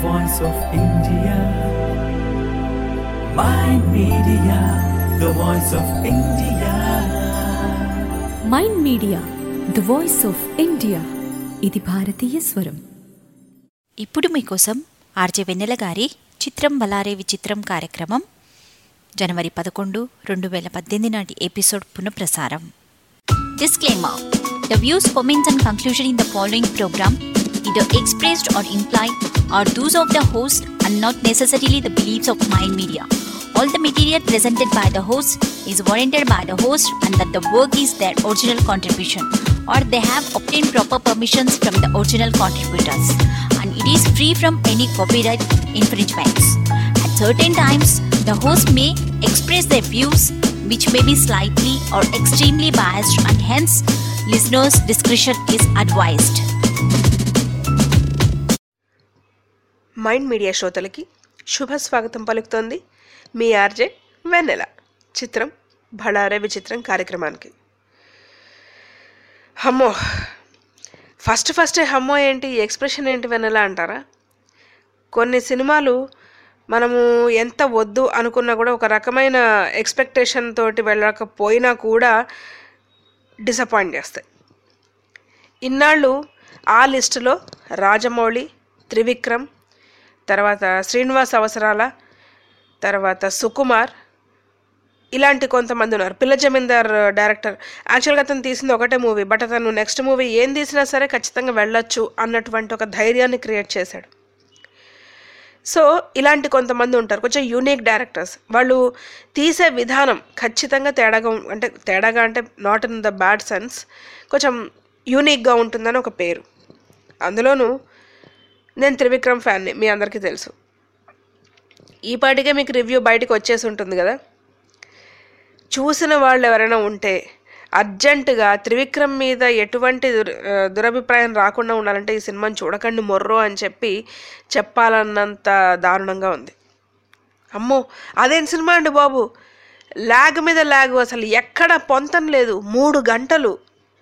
voice of India. Mind Media, the voice of India. Mind media the voice of India ఇది భారతీయ స్వరం ఇప్పుడు మీకోసం ఆర్జే వెన్నెల గారి చిత్రం బలారే విచిత్రం కార్యక్రమం జనవరి పదకొండు రెండు వేల పద్దెనిమిది నాటి ఎపిసోడ్ పునఃప్రసారం Disclaimer The views, comments, and conclusion in the following program, either expressed or implied, are those of the host and not necessarily the beliefs of Mind Media. All the material presented by the host is warranted by the host and that the work is their original contribution or they have obtained proper permissions from the original contributors and it is free from any copyright infringements. At certain times, the host may express their views which may be slightly or extremely biased and hence listeners' discretion is advised. Mind Media శ్రోతలకి శుభ స్వాగతం పలుకుతోంది మీ RJ వెన్నెల చిత్రం భళారే విచిత్రం కార్యక్రమానికి హమ్మో first ఫస్టే హమ్మో ఏంటి ఈ ఎక్స్ప్రెషన్ ఏంటి వెన్నెల అంటారా కొన్ని సినిమాలు మనము ఎంత వద్దు అనుకున్నా కూడా ఒక రకమైన ఎక్స్పెక్టేషన్ తోటి వెళ్ళకపోయినా కూడా డిసప్పాయింట్ చేస్తాయి ఇన్నాళ్ళు ఆ లిస్టులో రాజమౌళి త్రివిక్రమ్ తర్వాత శ్రీనివాస్ అవసరాల తర్వాత సుకుమార్ ఇలాంటి కొంతమంది ఉన్నారు పిల్ల జమీందార్ డైరెక్టర్ యాక్చువల్గా అతను తీసింది ఒకటే మూవీ బట్ అతను నెక్స్ట్ మూవీ ఏం తీసినా సరే ఖచ్చితంగా వెళ్ళొచ్చు అన్నటువంటి ఒక ధైర్యాన్ని క్రియేట్ చేశాడు సో ఇలాంటి కొంతమంది ఉంటారు కొంచెం యూనిక్ డైరెక్టర్స్ వాళ్ళు తీసే విధానం ఖచ్చితంగా తేడాగా ఉం- అంటే తేడాగా అంటే not in the bad sense కొంచెం యూనిక్గా ఉంటుందని ఒక పేరు అందులోనూ నేను త్రివిక్రమ్ ఫ్యాన్ని మీ అందరికీ తెలుసు ఈ పాటికే మీకు రివ్యూ బయటకు వచ్చేసి ఉంటుంది కదా చూసిన వాళ్ళు ఎవరైనా ఉంటే అర్జెంటుగా త్రివిక్రమ్ మీద ఎటువంటి దుర్- ఆ, దురభిప్రాయం రాకుండా ఉండాలంటే ఈ సినిమాని చూడకండి మొర్రో అని చెప్పి చెప్పాలన్నంత దారుణంగా ఉంది అమ్మో అదేం సినిమా అండి బాబు ల్యాగ్ మీద ల్యాగ్ అసలు ఎక్కడ పొంతం లేదు మూడు గంటలు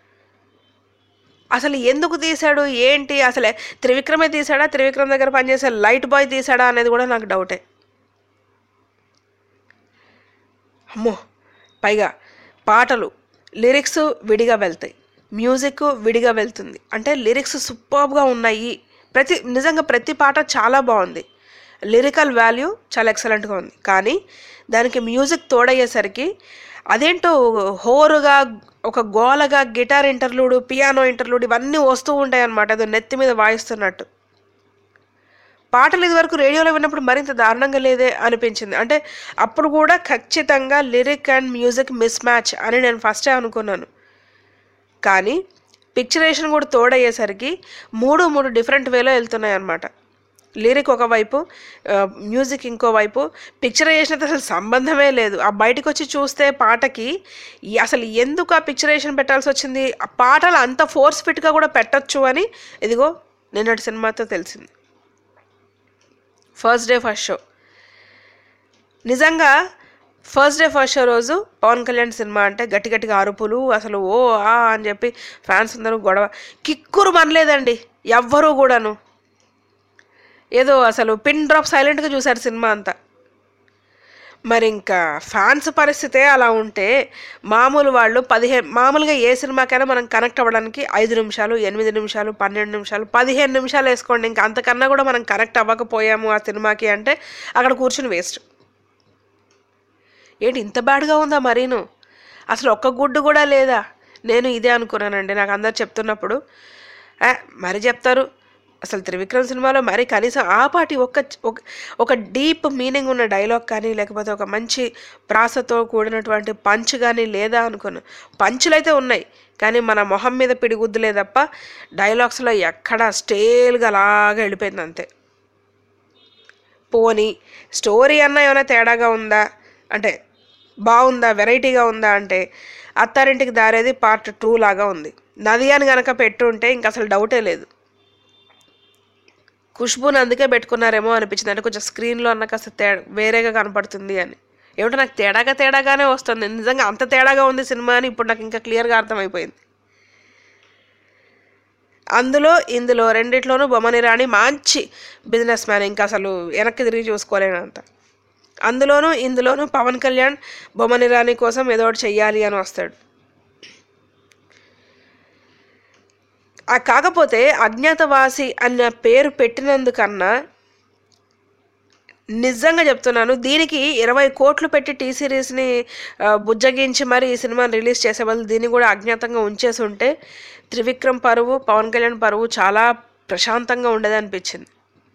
అసలు ఎందుకు తీశాడు ఏంటి అసలే త్రివిక్రమే తీశాడా త్రివిక్రమ్ దగ్గర పనిచేసే లైట్ బాయ్ తీశాడా అనేది కూడా నాకు డౌటే అమ్మో పైగా పాటలు లిరిక్స్ విడిగా వెళ్తాయి మ్యూజిక్ విడిగా వెళ్తుంది అంటే లిరిక్స్ సూపర్గా ఉన్నాయి ప్రతి నిజంగా ప్రతి పాట చాలా బాగుంది లిరికల్ వాల్యూ చాలా ఎక్సలెంట్గా ఉంది కానీ దానికి మ్యూజిక్ తోడయ్యేసరికి అదేంటో హోరుగా ఒక గోలగా గిటార్ ఇంటర్లూడు పియానో ఇంటర్లూడ్ ఇవన్నీ వస్తూ ఉంటాయి అన్నమాట ఏదో నెత్తి మీద వాయిస్తున్నట్టు పాటలు ఇదివరకు రేడియోలో విన్నప్పుడు మరింత దారుణంగా లేదే అనిపించింది అంటే అప్పుడు కూడా ఖచ్చితంగా lyric and music mismatch అని నేను ఫస్టే అనుకున్నాను కానీ పిక్చరేషన్ కూడా తోడయ్యేసరికి మూడు మూడు డిఫరెంట్ వేలో వెళ్తున్నాయి అన్నమాట లిరిక్ ఒకవైపు ఆ, మ్యూజిక్ ఇంకోవైపు పిక్చరైజేషన్ అయితే అసలు సంబంధమే లేదు ఆ బయటకు వచ్చి చూస్తే పాటకి ఈ అసలు ఎందుకు ఆ పిక్చరైజేషన్ పెట్టాల్సి వచ్చింది ఆ పాటలు అంత ఫోర్స్ ఫిట్గా కూడా పెట్టొచ్చు అని ఇదిగో నిన్నటి సినిమాతో తెలిసింది ఫస్ట్ డే ఫస్ట్ షో నిజంగా ఫస్ట్ డే ఫస్ట్ షో రోజు పవన్ కళ్యాణ్ సినిమా అంటే గట్టి గట్టిగా అరుపులు అసలు ఓ ఆ అని చెప్పి ఫ్యాన్స్ అందరూ గొడవ కిక్కురు మనలేదండి ఎవ్వరూ కూడాను ఏదో అసలు పిన్ డ్రాప్ సైలెంట్గా చూశారు సినిమా అంతా మరి ఇంకా ఫ్యాన్స్ పరిస్థితే అలా ఉంటే మామూలు వాళ్ళు పదిహేను మామూలుగా ఏ సినిమాకైనా మనం కనెక్ట్ అవ్వడానికి ఐదు నిమిషాలు ఎనిమిది నిమిషాలు పన్నెండు నిమిషాలు పదిహేను నిమిషాలు వేసుకోండి ఇంకా అంతకన్నా కూడా మనం కనెక్ట్ అవ్వకపోయాము ఆ సినిమాకి అంటే అక్కడ కూర్చుని వేస్ట్ ఏంటి ఇంత బ్యాడ్గా ఉందా మరీను అసలు ఒక్క గుడ్డు కూడా లేదా నేను ఇదే అనుకున్నానండి నాకు అందరు చెప్తున్నప్పుడు "ఆ, మరి చెప్తారు అసలు త్రివిక్రమ్ సినిమాలో మరి కనీసం ఆ పాటి ఒక్క ఒక- ఒక డీప్ మీనింగ్ ఉన్న డైలాగ్ కానీ లేకపోతే ఒక మంచి ప్రాసతో కూడినటువంటి పంచ్ కానీ లేదా అనుకున్నాను పంచులు అయితే ఉన్నాయి కానీ మన మొహం మీద పిడిగుద్దులే తప్ప డైలాగ్స్లో ఎక్కడ స్టేల్గా అలాగా వెళ్ళిపోయింది అంతే పోనీ స్టోరీ అన్న ఏమైనా తేడాగా ఉందా అంటే బాగుందా వెరైటీగా ఉందా అంటే అత్తారింటికి దారేది పార్ట్ టూ లాగా ఉంది నది అని గనక పెట్టుంటే ఇంక అసలు డౌటే లేదు ఖుష్బూని అందుకే పెట్టుకున్నారేమో అనిపించింది అంటే కొంచెం స్క్రీన్లో అన్న కాస్త తే వేరేగా కనపడుతుంది అని ఏమిటో నాకు తేడాగా తేడాగానే వస్తుంది నిజంగా అంత తేడాగా ఉంది సినిమా అని ఇప్పుడు నాకు ఇంకా క్లియర్గా అర్థమైపోయింది అందులో ఇందులో రెండిట్లోనూ బొమ్మని రాణి మంచి బిజినెస్ మ్యాన్ ఇంకా అసలు వెనక్కి తిరిగి చూసుకోలేనంత అందులోనూ ఇందులోనూ పవన్ కళ్యాణ్ బొమ్మని రాణి కోసం ఏదో ఒకటి చెయ్యాలి అని వస్తాడు ఆ కాకపోతే అజ్ఞాతవాసి అన్న పేరు పెట్టినందుకన్నా నిజంగా చెప్తున్నాను దీనికి ఇరవై కోట్లు పెట్టి టీ సిరీస్ని ఆ, బుజ్జగించి మరి ఈ సినిమాని రిలీజ్ చేసే బదులు దీన్ని కూడా అజ్ఞాతంగా ఉంచేసి ఉంటే త్రివిక్రమ్ పరువు పవన్ కళ్యాణ్ పరువు చాలా ప్రశాంతంగా ఉండేది అనిపించింది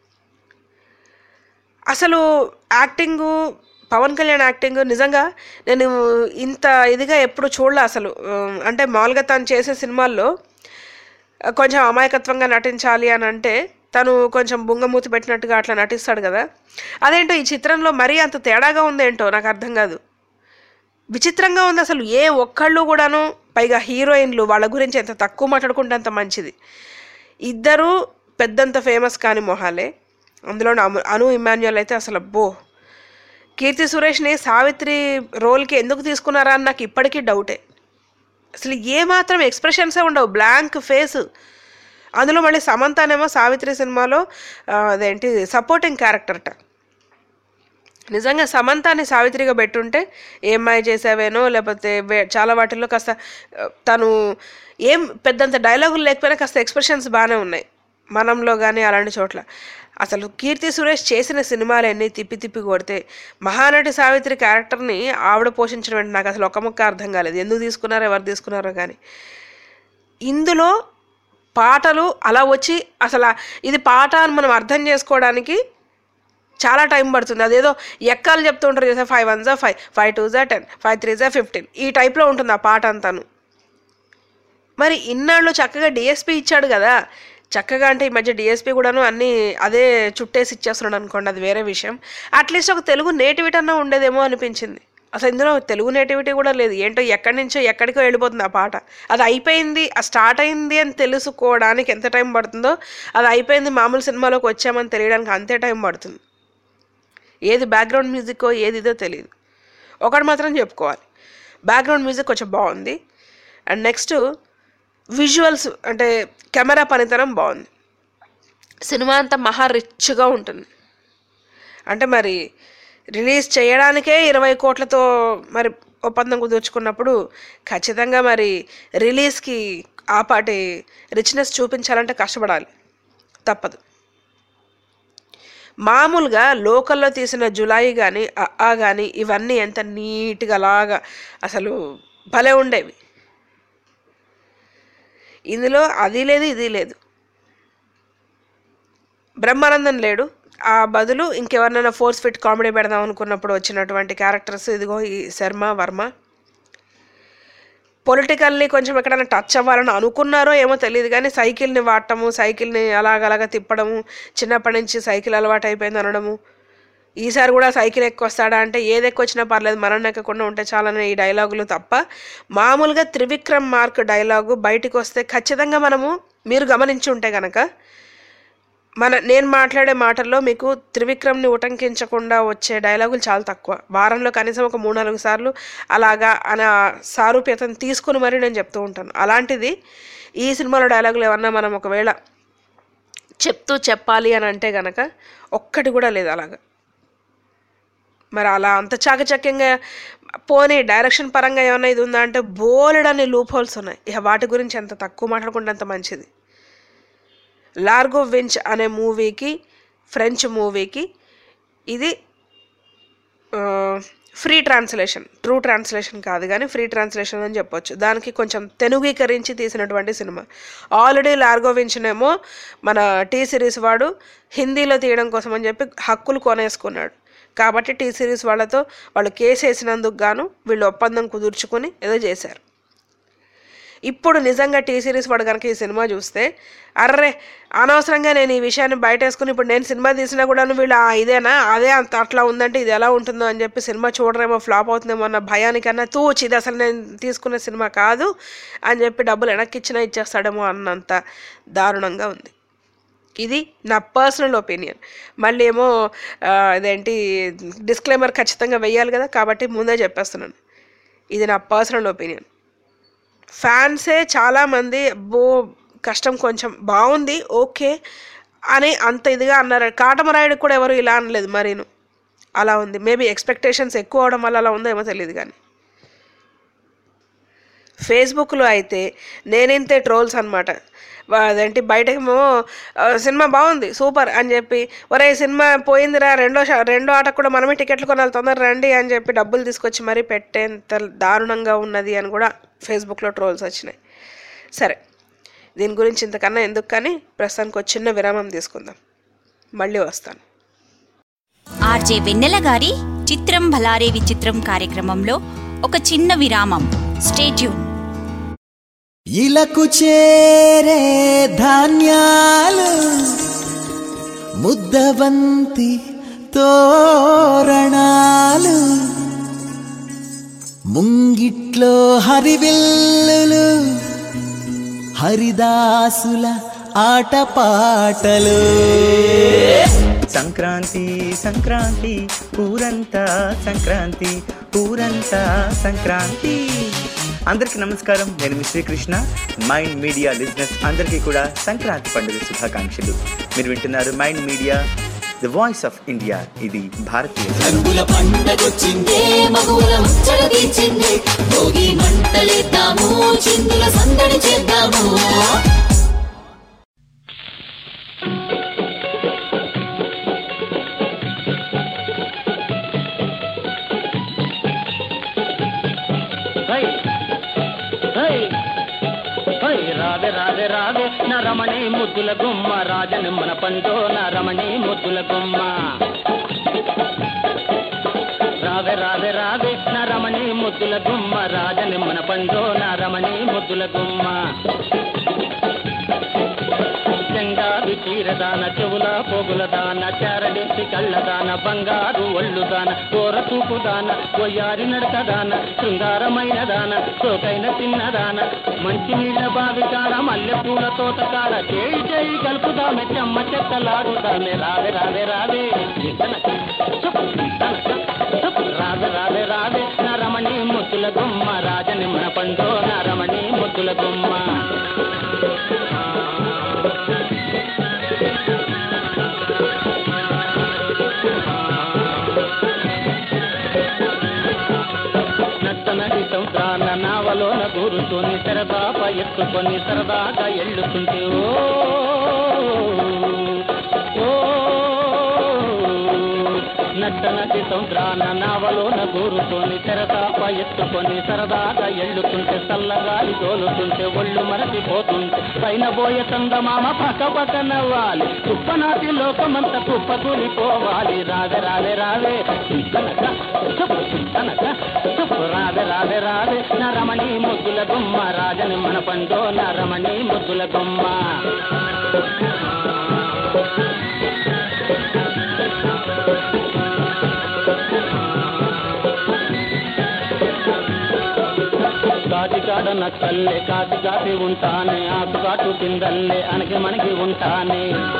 అసలు యాక్టింగు పవన్ కళ్యాణ్ యాక్టింగ్ నిజంగా నేను ఇంత ఇదిగా ఎప్పుడు చూడలే అసలు ఆ, అంటే మామూలుగా తను చేసే సినిమాల్లో కొంచెం అమాయకత్వంగా నటించాలి అని అంటే తను కొంచెం బుంగమూతి పెట్టినట్టుగా అట్లా నటిస్తాడు కదా అదేంటో ఈ చిత్రంలో మరీ అంత తేడాగా ఉందేంటో నాకు అర్థం కాదు విచిత్రంగా ఉంది అసలు ఏ ఒక్కళ్ళు కూడాను పైగా హీరోయిన్లు వాళ్ళ గురించి ఎంత తక్కువ మాట్లాడుకుంటే అంత మంచిది ఇద్దరు పెద్దంత ఫేమస్ కాని మొహాలే అందులో అను అను ఇమాన్యుయల్ అయితే అసలు అబ్బో కీర్తి సురేష్ని సావిత్రి రోల్కి ఎందుకు తీసుకున్నారా అని నాకు ఇప్పటికీ డౌటే అసలు ఏ మాత్రం ఎక్స్ప్రెషన్సే ఉండవు బ్లాంక్ ఫేస్ అందులో మళ్ళీ సమంతానేమో సావిత్రి సినిమాలో ఆ, అదేంటి సపోర్టింగ్ క్యారెక్టర్ట నిజంగా సమంతాన్ని సావిత్రిగా పెట్టుంటే ఏమ్మాయి చేసావేనో లేకపోతే వే- చాలా వాటిల్లో కాస్త ఆ, తను ఏం పెద్దంత డైలాగులు లేకపోయినా కాస్త ఎక్స్ప్రెషన్స్ బాగానే ఉన్నాయి మనంలో కానీ అలాంటి చోట్ల అసలు కీర్తి సురేష్ చేసిన సినిమాలన్నీ తిప్పి తిప్పి కొడితే మహానటి సావిత్రి క్యారెక్టర్ని ఆవిడ పోషించడం అంటే నాకు అసలు ఒక ముక్క అర్థం కాలేదు ఎందుకు తీసుకున్నారో ఎవరు తీసుకున్నారో కానీ ఇందులో పాటలు అలా వచ్చి అసలు ఆ- ఇది పాట అని మనం అర్థం చేసుకోవడానికి చాలా టైం పడుతుంది అదేదో ఎక్కాలు చెప్తూ ఉంటారు చూసా ఫైవ్ వన్ జా ఫైవ్ ఫైవ్ టూ జా టెన్ ఫైవ్ త్రీ జా ఫిఫ్టీన్ ఈ టైప్లో ఉంటుంది ఆ పాట అంతాను మరి ఇన్నాళ్ళు చక్కగా డిఎస్పి ఇచ్చాడు కదా చక్కగా అంటే ఈ మధ్య డిఎస్పి కూడాను అన్నీ అదే చుట్టేసి ఇచ్చేస్తున్నాడు అనుకోండి అది వేరే విషయం అట్లీస్ట్ ఒక తెలుగు నేటివిటీ అన్నా ఉండేదేమో అనిపించింది అసలు ఇందులో తెలుగు నేటివిటీ కూడా లేదు ఏంటో ఎక్కడి నుంచో ఎక్కడికో వెళ్ళిపోతుంది ఆ పాట అది అయిపోయింది ఆ స్టార్ట్ అయింది అని తెలుసుకోవడానికి ఎంత టైం పడుతుందో అది అయిపోయింది మామూలు సినిమాలోకి వచ్చామని తెలియడానికి అంతే టైం పడుతుంది ఏది బ్యాక్గ్రౌండ్ మ్యూజిక్కో ఏది ఇదో తెలియదు ఒకటి మాత్రం చెప్పుకోవాలి బ్యాక్గ్రౌండ్ మ్యూజిక్ కొంచెం బాగుంది అండ్ నెక్స్ట్ విజువల్స్ అంటే కెమెరా పనితనం బాగుంది సినిమా అంతా మహా రిచ్గా ఉంటుంది అంటే మరి రిలీజ్ చేయడానికే ఇరవై కోట్లతో మరి ఒప్పందం కుదుర్చుకున్నప్పుడు ఖచ్చితంగా మరి రిలీజ్కి ఆ పాటి రిచ్నెస్ చూపించాలంటే కష్టపడాలి తప్పదు మామూలుగా లోకల్లో తీసిన జులాయి కానీ ఆ కానీ ఇవన్నీ ఎంత నీట్గా అలాగా అసలు భలే ఉండేవి ఇందులో అది లేదు ఇది లేదు బ్రహ్మానందం లేడు ఆ బదులు ఇంకెవరినైనా ఫోర్స్ ఫిట్ కామెడీ పెడదాం అనుకున్నప్పుడు వచ్చినటువంటి క్యారెక్టర్స్ ఇదిగో ఈ శర్మ వర్మ పొలిటికల్లీ కొంచెం ఎక్కడైనా టచ్ అవ్వాలని అనుకున్నారో ఏమో తెలియదు కానీ సైకిల్ని వాడటము సైకిల్ని అలాగలాగా తిప్పడము చిన్నప్పటి నుంచి సైకిల్ అలవాటు అయిపోయింది అనడము ఈసారి కూడా సైకిల్ ఎక్కొస్తాడా అంటే ఏది ఎక్కొచ్చినా పర్లేదు మనం ఎక్కకుండా ఉంటే చాలనే ఈ డైలాగులు తప్ప మామూలుగా త్రివిక్రమ్ మార్క్ డైలాగు బయటికి వస్తే ఖచ్చితంగా మనము మీరు గమనించి ఉంటే గనక మన నేను మాట్లాడే మాటల్లో మీకు త్రివిక్రమ్ని ఉటంకించకుండా వచ్చే డైలాగులు చాలా తక్కువ వారంలో కనీసం ఒక మూడు నాలుగు సార్లు అలాగా అనే ఆ సారూప్యతను తీసుకుని మరీ నేను చెప్తూ ఉంటాను అలాంటిది ఈ సినిమాలో డైలాగులు ఏమన్నా మనం ఒకవేళ చెప్తూ చెప్పాలి అని అంటే గనక ఒక్కటి కూడా లేదు అలాగా మరి అలా అంత చాకచక్యంగా పోనీ డైరెక్షన్ పరంగా ఏమన్నా ఇది ఉందా అంటే బోలెడని లూప్ హోల్స్ ఉన్నాయి ఇక వాటి గురించి ఎంత తక్కువ మాట్లాడుకుంటే అంత మంచిది లార్గో వించ్ అనే మూవీకి ఫ్రెంచ్ మూవీకి ఇది ఫ్రీ ట్రాన్స్లేషన్ ట్రూ ట్రాన్స్లేషన్ కాదు కానీ ఫ్రీ ట్రాన్స్లేషన్ అని చెప్పొచ్చు దానికి కొంచెం తెనుగీకరించి తీసినటువంటి సినిమా ఆల్రెడీ లార్గో వించ్నేమో మన టీ సిరీస్ వాడు హిందీలో తీయడం కోసం అని చెప్పి హక్కులు కొనేసుకున్నాడు కాబట్టి టీ సిరీస్ వాళ్ళతో వాళ్ళు కేసు వేసినందుకు గాను వీళ్ళు ఒప్పందం కుదుర్చుకుని ఏదో చేశారు ఇప్పుడు నిజంగా టీ సిరీస్ వాడు కనుక ఈ సినిమా చూస్తే అర్రే అనవసరంగా నేను ఈ విషయాన్ని బయట వేసుకుని ఇప్పుడు నేను సినిమా తీసినా కూడా వీళ్ళు "ఆ, ఇదేనా అదే అంత అట్లా ఉందంటే ఇది ఎలా ఉంటుందో అని చెప్పి సినిమా చూడరేమో ఫ్లాప్ అవుతుందేమో అన్న భయానికన్నా తూచి ఇది అసలు నేను తీసుకున్న సినిమా కాదు అని చెప్పి డబ్బులు వెనక్కి ఇచ్చినా ఇచ్చేస్తాడేమో అన్నంత దారుణంగా ఉంది ఇది నా పర్సనల్ ఒపీనియన్ మళ్ళీ ఏమో ఆ, ఇదేంటి డిస్క్లైమర్ ఖచ్చితంగా వెయ్యాలి కదా కాబట్టి ముందే చెప్పేస్తున్నాను ఇది నా పర్సనల్ ఒపీనియన్ ఫ్యాన్సే చాలామంది అబ్బో కష్టం కొంచెం బాగుంది ఓకే అని అంత ఇదిగా అన్నారు కాటమరాయుడు కూడా ఎవరు ఇలా అనలేదు మరీను అలా ఉంది మేబీ ఎక్స్పెక్టేషన్స్ ఎక్కువ అవడం వల్ల అలా ఉందో ఏమో తెలియదు కానీ ఫేస్బుక్లో అయితే నేనింతే ట్రోల్స్ అనమాట అదేంటి బయటకేమో "ఆ, సినిమా బాగుంది సూపర్ అని చెప్పి ఒరే సినిమా పోయిందిరా రెండో షా రెండో ఆటకు కూడా మనమే టికెట్లు కొనాలి తొందర రండి అని చెప్పి డబ్బులు తీసుకొచ్చి మరీ పెట్టేంత దారుణంగా ఉన్నది అని కూడా ఫేస్బుక్లో ట్రోల్స్ వచ్చినాయి సరే దీని గురించి ఇంతకన్నా ఎందుకు కానీ ప్రస్తుతానికి ఒక చిన్న విరామం తీసుకుందాం మళ్ళీ వస్తాను ఆర్జే వెన్నెల గారి చిత్రం భలారే విచిత్రం కార్యక్రమంలో ఒక చిన్న విరామం స్టేట్యూన్ ఇలకు చేరే ధాన్యాలు ముద్దబంతి తోరణాలు ముంగిట్లో హరివిల్లులు హరిదాసుల ఆటపాటలు సంక్రాంతి సంక్రాంతి ఊరంతా సంక్రాంతి ఊరంతా సంక్రాంతి అందరికీ నమస్కారం నేను మీ శ్రీకృష్ణ మైండ్ మీడియా లిజినెస్ అందరికీ కూడా సంక్రాంతి పండుగ శుభాకాంక్షలు మీరు వింటున్నారు mind media the voice of India ఇది భారతీయ స్వరం. రంగుల పండగొచ్చిందే మగువుల ముచ్చట తీర్చిందే భోగి మంటలేద్దాము చిందుల సందడి చేద్దాము హై హై హై రావే రావే రావే నా రమణి ముద్దుల గుమ్మ రాజనిమ్మన పండు నా రమణి ముద్దుల గుమ్మ రావే రావే రావే నా రమణి ముద్దుల గుమ్మ రాజనిమ్మన పండు నా రమణి ముద్దుల గుమ్మ చెంగారు చీరదాన చెవుల పోగుల దాన చారడెత్తి కళ్ళదాన బంగారు ఒళ్ళు దాన కోర చూపు దాన కొయ్యారి నడక దాన శృంగారమైన దాన సోకైన చిన్నదాన మంచి నీళ్ళ బావి కాడ మల్లె పూల తోట కాడ చేయి చేయి కలుపుదామె చెమ్మ చెక్కలాడుదామె రావే రావే రావే ఇతనక, చుప్, ఇతనక, చుప్, రావే రావే రావే నా రమణి ముద్దుల గుమ్మ రాజనిమ్మన పండు నా రమణి ముద్దుల గుమ్మ నట్టనడి సంతాన నావలోన కూరుతోని సరదాప ఎత్తుకొని సరదాగా ఎళ్ళుతుంటే ఓ ఓ నట్టనటి సంద్రాన నావలోన గూరుతోని తెరతాప ఎత్తుకొని సరదాగా ఎళ్ళుతుంటే చల్లగాలి తోలుతుంటే ఒళ్ళు మరచిపోతుంటే పైన పోయే చందమామ పక్క పక్క నవ్వాలి కుప్పనాటి లోకమంత కుప్ప కూలిపోవాలి రావే రావే రావే చింతనక చెప్పు చింతనక చెప్పు రావే రావే రావే నా రమణి ముద్దుల గుమ్మ రాజని మన పండు నా రమణి ముద్దుల గుమ్మ కాటికాడ నక్కల్లే కాటి కాటి ఉంటానే ఆకు కాటు కిందల్లే అనకి మనకి ఉంటానే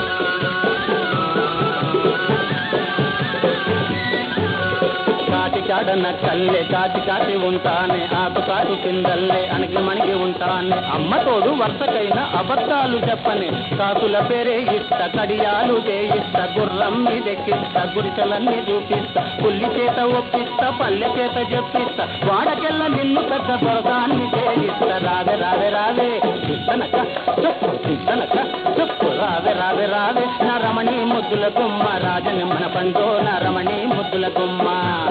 కాటికాడ నక్కల్లే కాటి కాటి ఉంటానే ఆకు కాటు కిందల్లే అనకి మనకి ఉంటానే అమ్మ తోడు వరుసకైన అబద్ధాలు చెప్పని కాకుల పేరే ఇస్త కడియాలు చేయిస్త గుర్రం మీదెక్కిస్త గురిసెలన్నీ చూపిస్తా పుల్లి చేత ఒప్పిస్తా పల్లె చేత చెప్పిస్తా వాడకెళ్ళ నిన్ను పెద్ద దొరదాన్ని చేయిస్తా రావే రావే రావే ఇస్తనక చెప్పు ఇస్తనక చెప్పు రావే రావే రావే నా రమణి ముద్దుల గుమ్మ రాజని మన పండు నా రమణి ముద్దుల గుమ్మ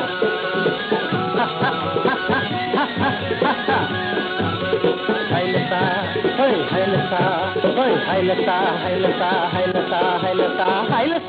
హైలత హై హైలత హై హైలత హైలత హైలత హైలత హైలత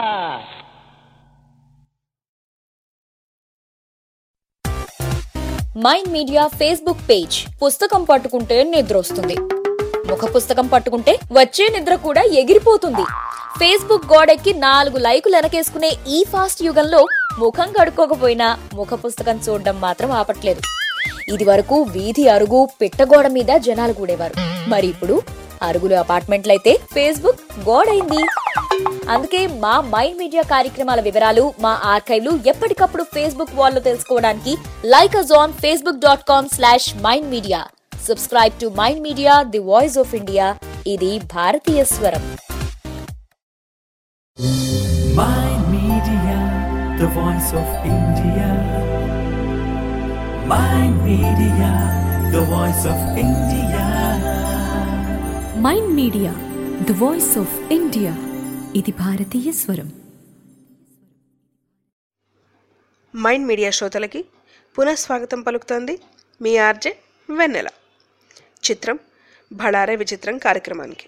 మైండ్ మీడియా ఫేస్బుక్ పేజ్ పుస్తకం పట్టుకుంటే నిద్ర వస్తుంది ముఖ పుస్తకం పట్టుకుంటే వచ్చే నిద్ర కూడా ఎగిరిపోతుంది ఫేస్బుక్ గోడెక్కి నాలుగు లైకులు వెనకేసుకునే ఈ ఫాస్ట్ యుగంలో ముఖం కడుక్కోకపోయినా ముఖ పుస్తకం చూడడం మాత్రం ఆపట్లేదు ఇది వరకు వీధి అరుగు పిట్టగోడ మీద జనాలు కూడేవారు మరి ఇప్పుడు అరుగులు అపార్ట్మెంట్లయితే ఫేస్బుక్ గోడైంది అందుకే మా మైండ్ మీడియా కార్యక్రమాల వివరాలు మా ఆర్కైవ్లు ఎప్పటికప్పుడు ఫేస్బుక్ వాల్లో తెలుసుకోవడానికి like us on Facebook dot com slash Mind Media subscribe to Mind media the voice of India ఇది భారతీయ స్వరం Mind Media, the voice of India. Mind Media, the voice of India. Mind media the voice of India ఇది భారతీయ స్వరం mind Media శ్రోతలకి పునఃస్వాగతం పలుకుతోంది మీ RJ వెన్నెల చిత్రం భళారే విచిత్రం కార్యక్రమానికి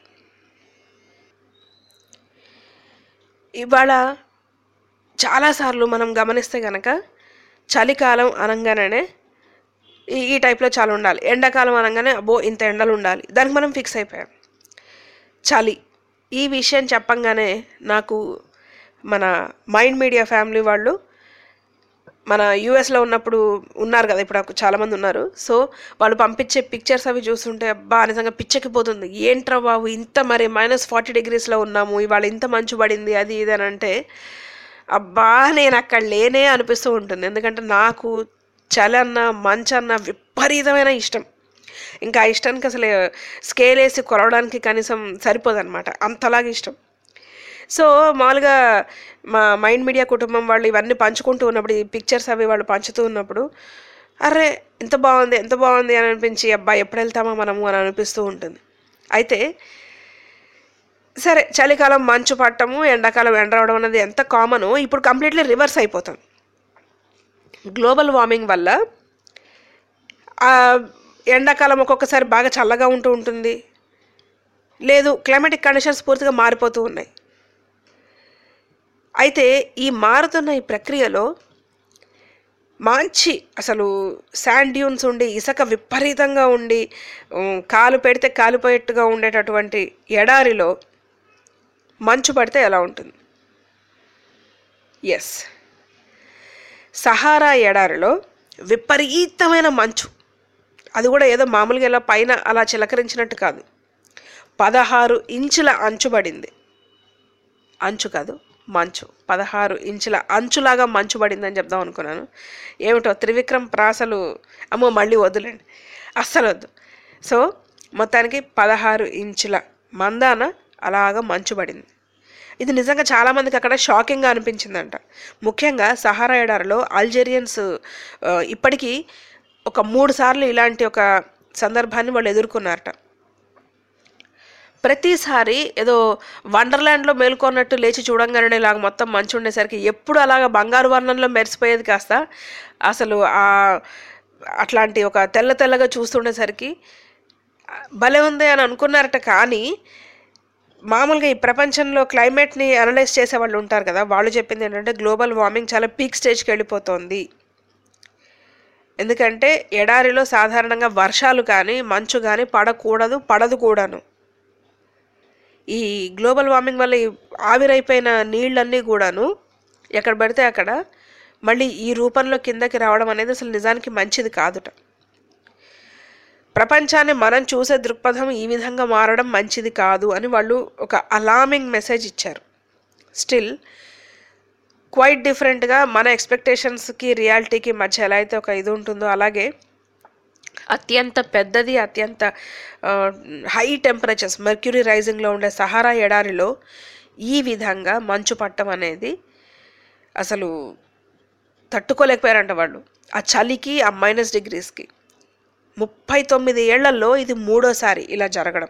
ఇవాళ చాలాసార్లు మనం గమనిస్తే గనక చలికాలం అనగానే ఈ ఈ టైప్లో చాలా ఉండాలి ఎండాకాలం అనగానే అబ్బో ఇంత ఎండలు ఉండాలి దానికి మనం ఫిక్స్ అయిపోయాం చలి ఈ విషయం చెప్పంగానే నాకు మన మైండ్ మీడియా ఫ్యామిలీ వాళ్ళు మన యూఎస్లో ఉన్నప్పుడు ఉన్నారు కదా ఇప్పుడు నాకు చాలామంది ఉన్నారు సో వాళ్ళు పంపించే పిక్చర్స్ అవి చూస్తుంటే అబ్బా నిజంగా పిచ్చెక్కిపోతుంది ఏంట్రా బాబు ఇంత మరి మైనస్ ఫార్టీ డిగ్రీస్లో ఉన్నాము ఇవాళ ఇంత మంచు పడింది అది ఇది అని అంటే అబ్బా నేను అక్కడ లేనే అనిపిస్తూ ఉంటుంది ఎందుకంటే నాకు చలి అన్న మంచు అన్న విపరీతమైన ఇష్టం ఇంకా ఆ ఇష్టానికి అసలు స్కేల్ వేసి కొలవడానికి కనీసం సరిపోదన్నమాట అంతలాగా ఇష్టం సో మామూలుగా మా మైండ్ మీడియా కుటుంబం వాళ్ళు ఇవన్నీ పంచుకుంటూ ఉన్నప్పుడు ఈ పిక్చర్స్ అవి వాళ్ళు పంచుతూ ఉన్నప్పుడు అరే ఎంత బాగుంది ఎంత బాగుంది అని అనిపించి అబ్బా ఎప్పుడు వెళ్తామా మనము అని అనిపిస్తూ ఉంటుంది అయితే సరే చలికాలం మంచు పట్టము ఎండాకాలం ఎండ రావడం అనేది ఎంత కామను ఇప్పుడు కంప్లీట్లీ రివర్స్ అయిపోతుంది గ్లోబల్ వార్మింగ్ వల్ల ఆ ఎండాకాలం ఒక్కొక్కసారి బాగా చల్లగా ఉంటూ ఉంటుంది లేదు క్లైమాటిక్ కండిషన్స్ పూర్తిగా మారిపోతూ ఉన్నాయి అయితే ఈ మారుతున్న ఈ ప్రక్రియలో మంచి అసలు శాండ్ డ్యూన్స్ ఉండి ఇసుక విపరీతంగా ఉండి ఉమ్, కాలు పెడితే కాలిపోయేట్టుగా ఉండేటటువంటి ఎడారిలో మంచు పడితే ఎలా ఉంటుంది ఎస్ సహారా ఎడారిలో విపరీతమైన మంచు అది కూడా ఏదో మామూలుగా ఇలా పైన అలా చిలకరించినట్టు కాదు పదహారు ఇంచుల అంచు పడింది అంచు కాదు మంచు పదహారు ఇంచుల అంచులాగా మంచు పడిందని చెప్దాం అనుకున్నాను ఏమిటో త్రివిక్రమ్ ప్రాసలు అమ్మో మళ్ళీ వద్దులేండి అస్సలు వద్దు సో మొత్తానికి పదహారు ఇంచుల మందాన అలాగా మంచు పడింది ఇది నిజంగా చాలామందికి అక్కడ షాకింగ్గా అనిపించిందంట ముఖ్యంగా సహారా ఎడారిలో అల్జేరియన్స్ ఆ, ఇప్పటికీ ఒక మూడు సార్లు ఇలాంటి ఒక సందర్భాన్ని వాళ్ళు ఎదుర్కొన్నారట ప్రతిసారి ఏదో వండర్ల్యాండ్లో మేల్కొన్నట్టు లేచి చూడంగానే ఇలాగ మొత్తం మంచు ఉండేసరికి ఎప్పుడు అలాగ బంగారు వర్ణంలో మెరిసిపోయేది కాస్త అసలు ఆ అట్లాంటి ఒక తెల్ల తెల్లగా చూస్తుండేసరికి భలే ఉంది అని అనుకున్నారట కానీ మామూలుగా ఈ ప్రపంచంలో క్లైమేట్ని అనలైజ్ చేసే వాళ్ళు ఉంటారు కదా వాళ్ళు చెప్పింది ఏంటంటే గ్లోబల్ వార్మింగ్ చాలా పీక్ స్టేజ్కి వెళ్ళిపోతుంది ఎందుకంటే ఎడారిలో సాధారణంగా వర్షాలు కానీ మంచు కానీ పడకూడదు పడదు కూడాను ఈ గ్లోబల్ వార్మింగ్ వల్ల ఈ ఆవిరైపోయిన నీళ్ళన్నీ కూడాను ఎక్కడ పడితే అక్కడ మళ్ళీ ఈ రూపంలో కిందకి రావడం అనేది అసలు నిజానికి మంచిది కాదుట ప్రపంచాన్ని మనం చూసే దృక్పథం ఈ విధంగా మారడం మంచిది కాదు అని వాళ్ళు ఒక అలామింగ్ మెసేజ్ ఇచ్చారు స్టిల్ క్వైట్ డిఫరెంట్గా మన ఎక్స్పెక్టేషన్స్కి రియాలిటీకి మధ్య ఎలా అయితే ఒక ఇది ఉంటుందో అలాగే అత్యంత పెద్దది అత్యంత హై టెంపరేచర్స్ మెర్క్యూరీ రైజింగ్లో ఉండే సహారా ఎడారిలో ఈ విధంగా మంచు పట్టం అనేది అసలు తట్టుకోలేకపోయారంట వాళ్ళు ఆ చలికి ఆ మైనస్ డిగ్రీస్కి ముప్పై తొమ్మిది ఏళ్లలో ఇది మూడోసారి ఇలా జరగడం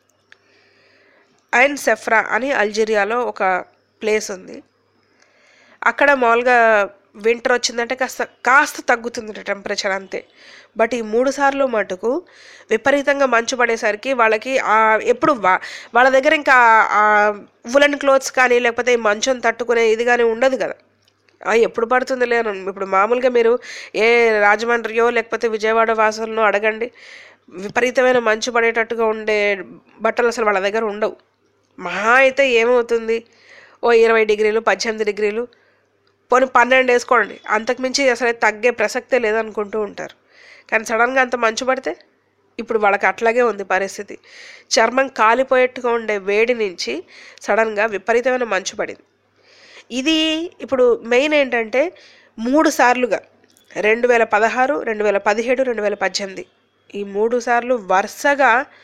ఐన్ సెఫ్రా అని అల్జీరియాలో ఒక ప్లేస్ ఉంది అక్కడ మామూలుగా వింటర్ వచ్చిందంటే కాస్త కాస్త తగ్గుతుంది టెంపరేచర్ అంతే బట్ ఈ మూడు సార్లు మటుకు విపరీతంగా మంచు పడేసరికి వాళ్ళకి ఆ ఎప్పుడు వా- వాళ్ళ దగ్గర ఇంకా వులెన్ క్లోత్స్ కానీ లేకపోతే ఈ మంచుని తట్టుకునే ఇది కానీ ఉండదు కదా ఆ, ఎప్పుడు పడుతుంది లేను ఇప్పుడు మామూలుగా మీరు ఏ రాజమండ్రియో లేకపోతే విజయవాడ వాసులను అడగండి విపరీతమైన మంచు పడేటట్టుగా ఉండే బట్టలు అసలు వాళ్ళ దగ్గర ఉండవు మహా అయితే ఏమవుతుంది ఓ ఇరవై డిగ్రీలు పద్దెనిమిది డిగ్రీలు పోనీ పన్నెండు వేసుకోండి అంతకుమించి అసలు తగ్గే ప్రసక్తే లేదనుకుంటూ ఉంటారు కానీ సడన్గా అంత మంచు పడితే ఇప్పుడు వాళ్ళకి అట్లాగే ఉంది పరిస్థితి చర్మం కాలిపోయేట్టుగా ఉండే వేడి నుంచి సడన్గా విపరీతమైన మంచు పడింది ఇది ఇప్పుడు మెయిన్ ఏంటంటే మూడు సార్లుగా రెండు వేల పదహారు రెండు వేల పదిహేడు రెండు వేల పద్దెనిమిది ఈ మూడు సార్లు వరుసగా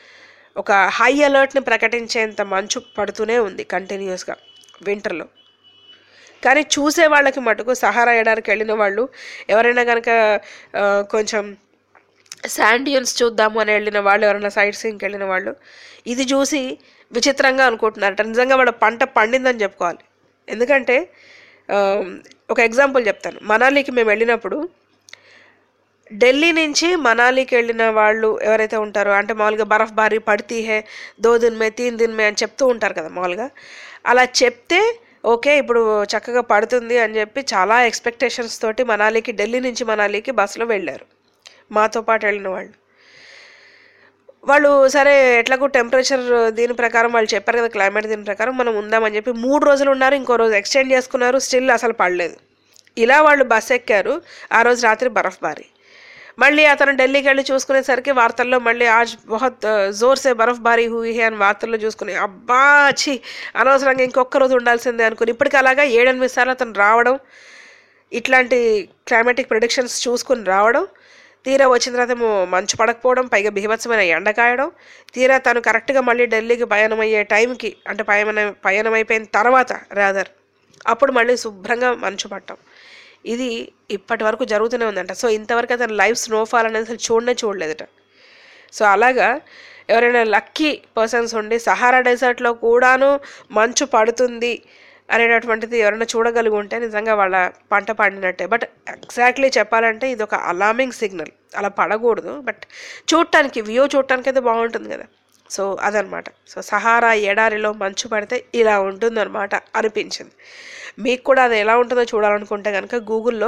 ఒక హై అలర్ట్ని ప్రకటించేంత మంచు పడుతూనే ఉంది కంటిన్యూస్గా వింటర్లో కానీ చూసే వాళ్ళకి మటుకు సహారా ఎడారికి వెళ్ళిన వాళ్ళు ఎవరైనా కనుక ఆ, కొంచెం శాండియన్స్ చూద్దాము అని వెళ్ళిన వాళ్ళు ఎవరైనా సైట్ సీయింగ్కి వెళ్ళిన వాళ్ళు ఇది చూసి విచిత్రంగా అనుకుంటున్నారట నిజంగా వాళ్ళ పంట పండిందని చెప్పుకోవాలి ఎందుకంటే ఆ, ఒక ఎగ్జాంపుల్ చెప్తాను మనాలికి మేము వెళ్ళినప్పుడు ఢిల్లీ నుంచి మనాలికి వెళ్ళిన వాళ్ళు ఎవరైతే ఉంటారో అంటే మామూలుగా బరఫ్ బారీ పడితీ హే దో దిన్ మే తీన్ దిన్ మే అని చెప్తూ ఉంటారు కదా మామూలుగా అలా చెప్తే ఓకే ఇప్పుడు చక్కగా పడుతుంది అని చెప్పి చాలా ఎక్స్పెక్టేషన్స్ తోటి మనాలికి ఢిల్లీ నుంచి మనాలికి బస్సులో వెళ్ళారు మాతో పాటు వెళ్ళిన వాళ్ళు వాళ్ళు సరే ఎట్లాగో టెంపరేచర్ దీని ప్రకారం వాళ్ళు చెప్పారు కదా క్లైమేట్ దీని ప్రకారం మనం ఉందామని చెప్పి మూడు రోజులు ఉన్నారు ఇంకో రోజు ఎక్స్టెండ్ చేసుకున్నారు స్టిల్ అసలు పడలేదు ఇలా వాళ్ళు బస్ ఎక్కారు ఆ రోజు రాత్రి బరఫ్ బారి మళ్ళీ అతను ఢిల్లీకి వెళ్ళి చూసుకునేసరికి వార్తల్లో మళ్ళీ ఆజ్ బహుత్ జోర్ సే బరఫ్ బారీ హూయి హే అని వార్తల్లో చూసుకుని అబ్బా ఛీ అనవసరంగా ఇంకొక రోజు ఉండాల్సిందే అనుకుని ఇప్పటికి అలాగా ఏడెనిమిది సార్లు అతను రావడం ఇట్లాంటి క్లైమాటిక్ ప్రొడిక్షన్స్ చూసుకుని రావడం తీరా వచ్చిన తర్వాత ఏమో మంచు పడకపోవడం పైగా బీభత్సమైన ఎండ కాయడం తీరా తను కరెక్ట్గా మళ్ళీ ఢిల్లీకి పయనమయ్యే టైంకి అంటే పయన పయనం అయిపోయిన తర్వాత రాదర్ అప్పుడు మళ్ళీ శుభ్రంగా మంచు పట్టడం ఇది ఇప్పటి వరకు జరుగుతూనే ఉందంట సో ఇంతవరకు అతను లైవ్ స్నోఫాల్ అనేది అసలు చూడనే చూడలేదట సో అలాగా ఎవరైనా లక్కీ పర్సన్స్ ఉండి సహారా డెజర్ట్లో కూడాను మంచు పడుతుంది అనేటటువంటిది ఎవరైనా చూడగలిగి ఉంటే నిజంగా వాళ్ళ పంట పండినట్టే బట్ ఎగ్జాక్ట్లీ చెప్పాలంటే ఇది ఒక అలార్మింగ్ సిగ్నల్ అలా పడకూడదు బట్ చూడటానికి వ్యూ చూడటానికి అయితే బాగుంటుంది కదా సో అదనమాట సో సహారా ఎడారిలో మంచు పడితే ఇలా ఉంటుందన్నమాట అనిపించింది మీకు కూడా అది ఎలా ఉంటుందో చూడాలనుకుంటే కనుక గూగుల్లో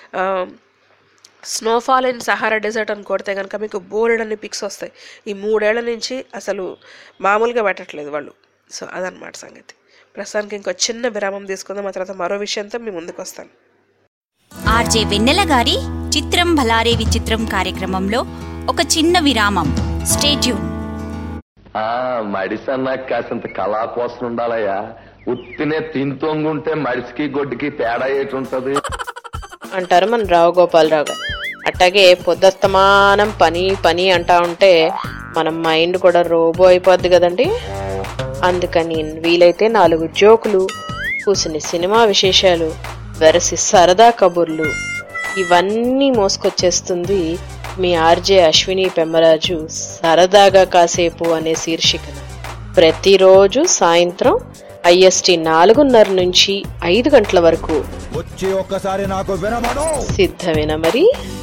స్నోఫాల్ ఇన్ సహారా డెజర్ట్ అని కొడితే కనుక మీకు బోల్డ్ అన్ని పిక్స్ వస్తాయి ఈ మూడేళ్ల నుంచి అసలు మామూలుగా పెట్టట్లేదు వాళ్ళు సో అదనమాట సంగతి ప్రస్తుతానికి ఇంకో చిన్న విరామం తీసుకుందాం ఆ తర్వాత మరో విషయంతో మీ ముందుకు వస్తాను ఆర్జే వెన్నెల గారి చిత్రం భలారే విచిత్రం కార్యక్రమంలో ఒక చిన్న విరామం స్టేట్యూన్ ఆ మడిసన్నాక కాసింత కళా కోసం ఉండాలయ్యా ఉత్తినే తింతొంగుంటే మడిసికి గొడ్డుకి తేడా ఏటుంటది అంటారు మన రావు గోపాలరావు గారు అట్టాగే పొద్దస్తమానం పని పని అంటా ఉంటే మన మైండ్ కూడా రోబో అయిపోద్ది కదండి అందుకని వీలైతే నాలుగు జోకులు కూసిన సినిమా విశేషాలు వెరసి సరదా కబుర్లు ఇవన్నీ మోసుకొచ్చేస్తుంది మీ ఆర్జే అశ్విని పెమ్మరాజు సరదాగా కాసేపు అనే శీర్షికన ప్రతిరోజు సాయంత్రం ఐఎస్టి నాలుగున్నర నుంచి ఐదు గంటల వరకు వచ్చి ఒక్కసారి నాకు వినమను సిద్ధమేనా మరి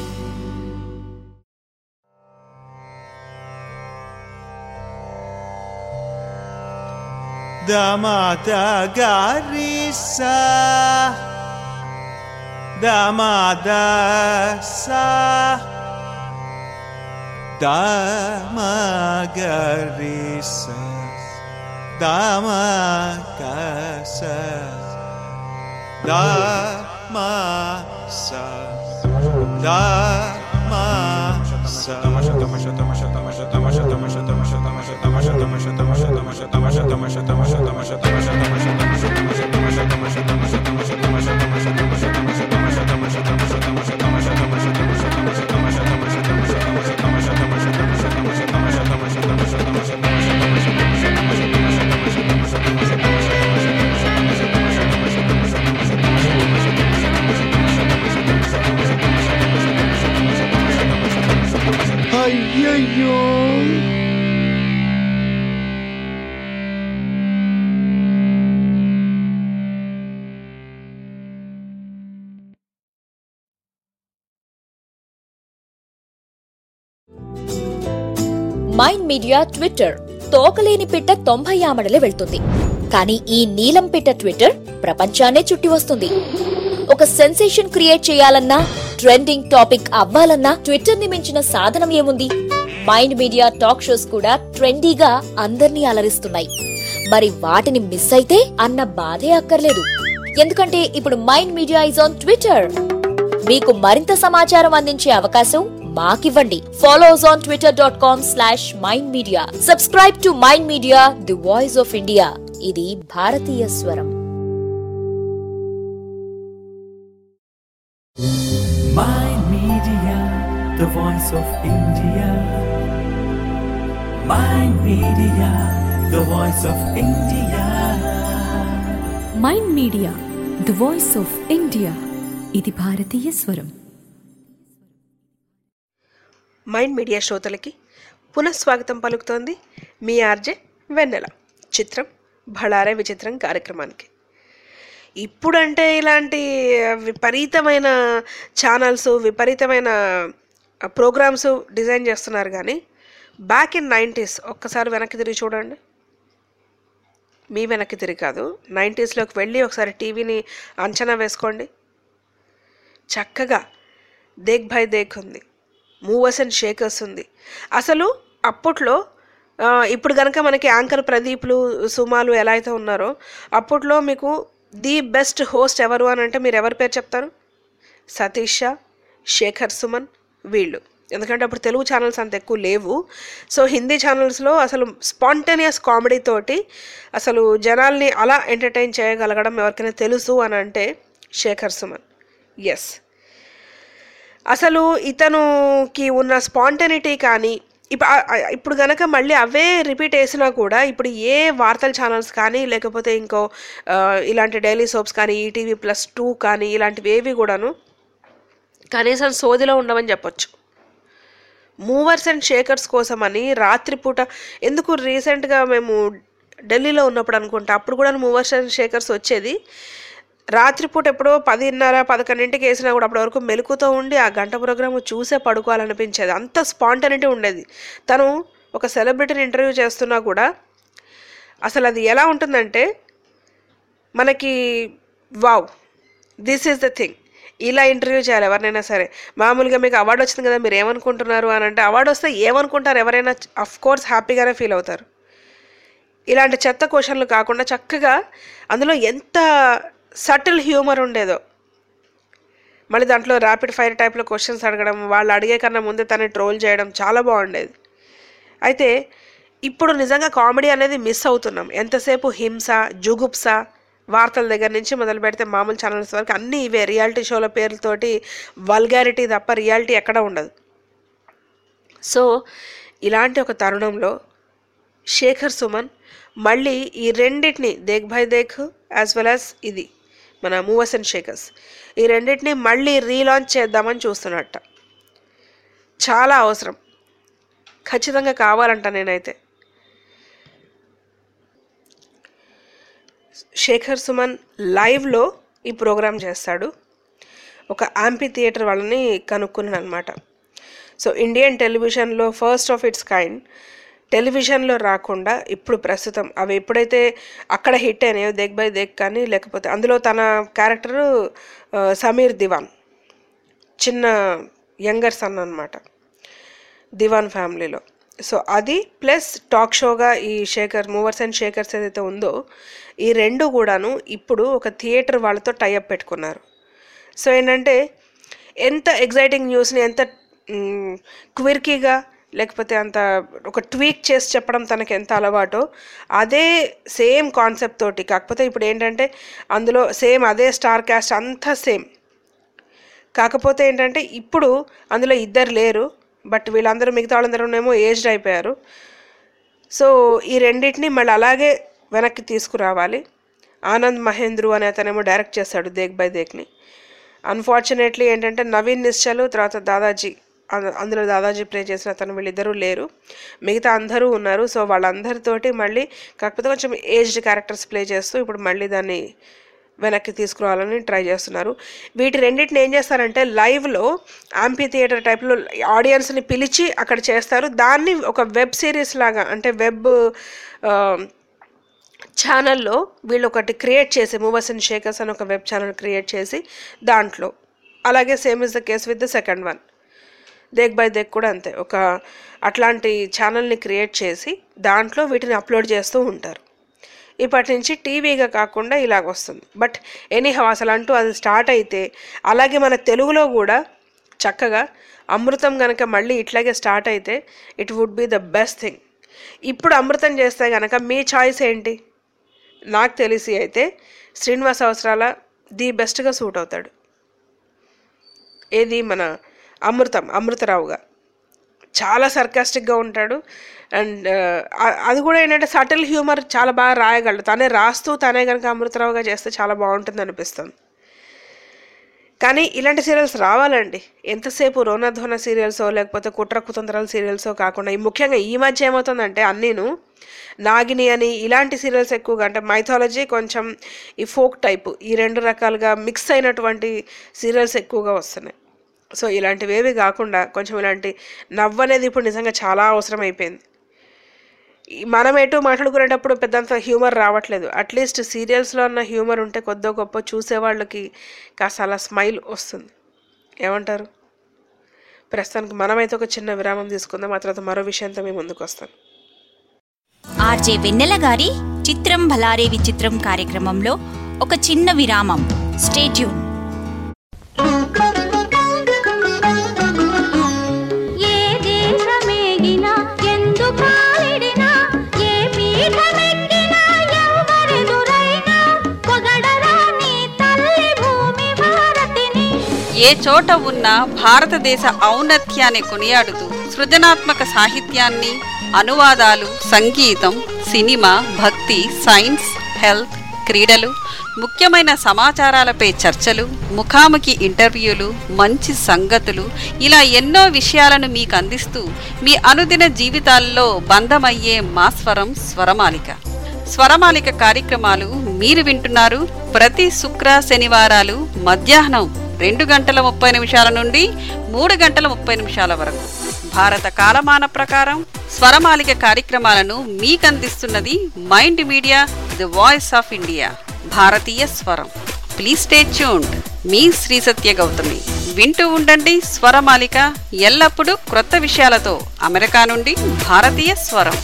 Damada Garissa Damada Sa Dama Garissa Dama Gasa Dama Sa Dama Sa అయ్యయ్యో మైండ్ మీడియా ట్విట్టర్ తోకలేని పిట్ట తొంభై ఆమడలే వెళ్తుంది కానీ ఈ నీలం పిట్ట ట్విట్టర్ ప్రపంచాన్నే చుట్టి వస్తుంది ఒక సెన్సేషన్ క్రియేట్ చేయాలన్నా ట్రెండింగ్ టాపిక్ అవ్వాలన్నా ట్విట్టర్ ని మించిన సాధనం ఏముంది మైండ్ మీడియా టాక్ షోస్ కూడా ట్రెండీగా అందర్నీ అలరిస్తున్నాయి మరి వాటిని మిస్ అయితే అన్న బాధే అక్కర్లేదు ఎందుకంటే ఇప్పుడు Mind Media is on Twitter మీకు మరింత సమాచారం అందించే అవకాశం మాకివ్వండి follow us on Twitter dot com slash Mind Media subscribe to Mind media the voice of India ఇది భారతీయ స్వరం My Media, the voice of India. Mind Media, the voice of India. Mind media the voice of India ఇది భారతీయ స్వరం mind Media శ్రోతలకి పునఃస్వాగతం పలుకుతోంది మీ RJ వెన్నెల చిత్రం భళారే విచిత్రం కార్యక్రమానికి ఇప్పుడంటే ఇలాంటి విపరీతమైన ఛానల్స్ విపరీతమైన ప్రోగ్రామ్స్ డిజైన్ చేస్తున్నారు కానీ బ్యాక్ ఇన్ నైంటీస్ ఒక్కసారి వెనక్కి తిరిగి చూడండి మీ వెనక్కి తిరిగి కాదు నైంటీస్లోకి వెళ్ళి ఒకసారి టీవీని అంచనా వేసుకోండి చక్కగా దేక్ భాయ్ దేక్ ఉంది మూవర్స్ అండ్ షేకర్స్ ఉంది అసలు అప్పట్లో ఆ, ఇప్పుడు కనుక మనకి యాంకర్ ప్రదీప్లు సుమాలు ఎలా అయితే ఉన్నారో అప్పట్లో మీకు ది బెస్ట్ హోస్ట్ ఎవరు అని అంటే మీరు ఎవరి పేరు చెప్తారు సతీష్ షా శేఖర్ సుమన్ వీళ్ళు ఎందుకంటే అప్పుడు తెలుగు ఛానల్స్ అంత ఎక్కువ లేవు సో హిందీ ఛానల్స్లో అసలు స్పాంటేనియస్ కామెడీ తోటి అసలు జనాల్ని అలా ఎంటర్టైన్ చేయగలగడం ఎవరికైనా తెలుసు అని అంటే శేఖర్ సుమన్ ఎస్ అసలు ఇతనుకి ఉన్న స్పాంటనిటీ కానీ ఇప్పు- ఆ- ఆ- ఇప్పుడు గనక మళ్ళీ అవే రిపీట్ వేసినా కూడా ఇప్పుడు ఏ వార్తల ఛానల్స్ కానీ లేకపోతే ఇంకో ఆ, ఇలాంటి డైలీ సోప్స్ కానీ ఈటీవీ ప్లస్ టూ కానీ ఇలాంటివి ఏవి కూడాను కనీసం సోదిలో ఉండవని చెప్పొచ్చు మూవర్స్ అండ్ షేకర్స్ కోసమని రాత్రిపూట ఎందుకు రీసెంట్గా మేము ఢిల్లీలో ఉన్నప్పుడు అనుకుంటా అప్పుడు కూడా మూవర్స్ అండ్ షేకర్స్ వచ్చేది రాత్రిపూట ఎప్పుడో పదిన్నర పదకొండింటికి వేసినా కూడా అప్పటి వరకు మెలుకుతో ఉండి ఆ గంట ప్రోగ్రామ్ చూసే పడుకోవాలనిపించేది అంత స్పాంటనిటీ ఉండేది తను ఒక సెలబ్రిటీని ఇంటర్వ్యూ చేస్తున్నా కూడా అసలు అది ఎలా ఉంటుందంటే మనకి wow this is the thing ఇలా ఇంటర్వ్యూ చేయాలి ఎవరినైనా సరే మామూలుగా మీకు అవార్డు వచ్చింది కదా మీరు ఏమనుకుంటున్నారు అని అంటే అవార్డు వస్తే ఏమనుకుంటారు ఎవరైనా అఫ్ కోర్స్ హ్యాపీగానే ఫీల్ అవుతారు ఇలాంటి చెత్త క్వశ్చన్లు కాకుండా చక్కగా అందులో ఎంత సటిల్ హ్యూమర్ ఉండేదో మళ్ళీ దాంట్లో ర్యాపిడ్ ఫైర్ టైప్లో క్వశ్చన్స్ అడగడం వాళ్ళు అడిగే కన్నా ముందే తనని ట్రోల్ చేయడం చాలా బాగుండేది అయితే ఇప్పుడు నిజంగా కామెడీ అనేది మిస్ అవుతున్నాం ఎంతసేపు హింస జుగుప్స వార్తల దగ్గర నుంచి మొదలు పెడితే మామూలు ఛానల్స్ వరకు అన్నీ ఇవే రియాలిటీ షోల పేర్లతోటి వల్గారిటీ తప్ప రియాలిటీ ఎక్కడ ఉండదు సో ఇలాంటి ఒక తరుణంలో శేఖర్ సుమన్ మళ్ళీ ఈ రెండింటిని Dekh Bhai Dekh as well as ఇది మన మూవర్స్ అండ్ షేకర్స్ ఈ రెండింటిని మళ్ళీ రీలాంచ్ చేద్దామని చూస్తున్నట్ట చాలా అవసరం ఖచ్చితంగా కావాలంట నేనైతే శేఖర్ సుమన్ లైవ్లో ఈ ప్రోగ్రామ్ చేస్తాడు ఒక యాంపీ థియేటర్ వాళ్ళని కనుక్కున్నాను అనమాట సో ఇండియన్ టెలివిజన్లో ఫస్ట్ ఆఫ్ ఇట్స్ కైండ్ టెలివిజన్లో రాకుండా ఇప్పుడు ప్రస్తుతం అవి ఎప్పుడైతే అక్కడ హిట్ అయినాయో దేక్ బై దేక్ కానీ లేకపోతే అందులో తన క్యారెక్టరు ఆ, సమీర్ దివాన్ చిన్న యంగర్ సన్ అనమాట దివాన్ ఫ్యామిలీలో సో అది ప్లస్ టాక్ షోగా ఈ శేఖర్ మూవర్స్ అండ్ షేకర్స్ ఏదైతే ఉందో ఈ రెండు కూడాను ఇప్పుడు ఒక థియేటర్ వాళ్ళతో టైఅప్ పెట్టుకున్నారు సో ఏంటంటే ఎంత ఎగ్జైటింగ్ న్యూస్ని ఎంత క్విర్కీగా లేకపోతే అంత ఒక ట్వీక్ చేసి చెప్పడం తనకి ఎంత అలవాటో అదే సేమ్ కాన్సెప్ట్ తోటి కాకపోతే ఇప్పుడు ఏంటంటే అందులో సేమ్ అదే స్టార్ క్యాస్ట్ అంతా సేమ్ కాకపోతే ఏంటంటే ఇప్పుడు అందులో ఇద్దరు లేరు బట్ వీళ్ళందరూ మిగతా వాళ్ళందరూ ఏమో ఏజ్డ్ అయిపోయారు సో ఈ రెండింటిని మళ్ళీ అలాగే వెనక్కి తీసుకురావాలి ఆనంద్ మహేంద్రు అనే అతనేమో డైరెక్ట్ చేశాడు దేక్ బై దేక్ని అన్ఫార్చునేట్లీ ఏంటంటే నవీన్ నిశ్చలు తర్వాత దాదాజీ అం- అందులో దాదాజీ ప్లే చేసిన అతను వీళ్ళిద్దరూ లేరు మిగతా అందరూ ఉన్నారు సో వాళ్ళందరితోటి మళ్ళీ కాకపోతే కొంచెం ఏజ్డ్ క్యారెక్టర్స్ ప్లే చేస్తూ ఇప్పుడు మళ్ళీ దాన్ని వెనక్కి తీసుకురావాలని ట్రై చేస్తున్నారు వీటి రెండింటిని ఏం చేస్తారంటే లైవ్లో యాంపీ థియేటర్ టైప్లో ఆడియన్స్ని పిలిచి అక్కడ చేస్తారు దాన్ని ఒక వెబ్ సిరీస్ లాగా అంటే వెబ్ ఛానల్లో వీళ్ళు ఒకటి క్రియేట్ చేసి మూవర్స్ అండ్ షేకర్స్ అని ఒక వెబ్ ఛానల్ క్రియేట్ చేసి దాంట్లో అలాగే same is the case with the second one Dekh Bhai Dekh కూడా అంతే ఒక అట్లాంటి ఛానల్ని క్రియేట్ చేసి దాంట్లో వీటిని అప్లోడ్ చేస్తూ ఉంటారు ఇప్పటి నుంచి టీవీగా కాకుండా ఇలాగ వస్తుంది బట్ ఎనీహౌ అసలు అంటూ అది స్టార్ట్ అయితే అలాగే మన తెలుగులో కూడా చక్కగా అమృతం కనుక మళ్ళీ ఇట్లాగే స్టార్ట్ అయితే it would be the best thing ఇప్పుడు అమృతం చేస్తే కనుక మీ చాయిస్ ఏంటి నాకు తెలిసి అయితే శ్రీనివాస్ అవసరాల ది బెస్ట్గా సూట్ అవుతాడు ఏది మన అమృతం అమృతరావుగా చాలా సర్కాస్టిక్గా ఉంటాడు అండ్ అది కూడా ఏంటంటే సటిల్ హ్యూమర్ చాలా బాగా రాయగలడు తనే రాస్తూ తనే కనుక అమృతరావుగా చేస్తే చాలా బాగుంటుంది అనిపిస్తుంది కానీ ఇలాంటి సీరియల్స్ రావాలండి ఎంతసేపు రోనాధోన సీరియల్సో లేకపోతే కుట్ర కుతంత్రాల సీరియల్సో కాకుండా ఈ ముఖ్యంగా ఈ మధ్య ఏమవుతుందంటే అన్నీను నాగిని అని ఇలాంటి సీరియల్స్ ఎక్కువగా అంటే మైథాలజీ కొంచెం ఈ ఫోక్ టైపు ఈ రెండు రకాలుగా మిక్స్ అయినటువంటి సీరియల్స్ ఎక్కువగా వస్తున్నాయి సో ఇలాంటివి ఏవి కాకుండా కొంచెం ఇలాంటి నవ్వు అనేది ఇప్పుడు నిజంగా చాలా అవసరం అయిపోయింది ఈ మనం ఎటు మాట్లాడుకునేటప్పుడు పెద్దంత హ్యూమర్ రావట్లేదు అట్లీస్ట్ సీరియల్స్లో ఉన్న హ్యూమర్ ఉంటే కొద్దో గొప్ప చూసేవాళ్ళకి కాస్త అలా స్మైల్ వస్తుంది ఏమంటారు ప్రస్తుతానికి మనమైతే ఒక చిన్న విరామం తీసుకుందాం ఆ తర్వాత మరో విషయంతో మేము ముందుకు వస్తాం ఆర్జే వెన్నెల గారి చిత్రం భలారే విచిత్రం కార్యక్రమంలో ఒక చిన్న విరామం స్టేట్యూన్ ఏ దేశమేగినా ఎందు కాలిడినా ఏ పీఠమెక్కినా ఎవరెదురైనా పొగడరా నీ తల్లి భూమి భారతిని ఏ చోట ఉన్న భారతదేశ ఔన్నత్యాన్ని కొనియాడుతూ సృజనాత్మక సాహిత్యాన్ని అనువాదాలు సంగీతం సినిమా భక్తి సైన్స్ హెల్త్ క్రీడలు ముఖ్యమైన సమాచారాలపై చర్చలు ముఖాముఖి ఇంటర్వ్యూలు మంచి సంగతులు ఇలా ఎన్నో విషయాలను మీకు అందిస్తూ మీ అనుదిన జీవితాల్లో బంధమయ్యే మా స్వరం స్వరమాలిక స్వరమాలిక కార్యక్రమాలు మీరు వింటున్నారు ప్రతి శుక్ర శనివారాలు మధ్యాహ్నం రెండు గంటల ముప్పై నిమిషాల నుండి మూడు గంటల ముప్పై నిమిషాల వరకు భారత కాలమాన ప్రకారం స్వరమాలిక కార్యక్రమాలను మీకందిస్తున్నది Mind media the voice of India భారతీయ స్వరం ప్లీజ్ స్టే ట్యూన్డ్ మీ శ్రీ సత్య గౌతమి వింటూ ఉండండి స్వరమాలిక ఎల్లప్పుడూ క్రొత్త విషయాలతో అమెరికా నుండి భారతీయ స్వరం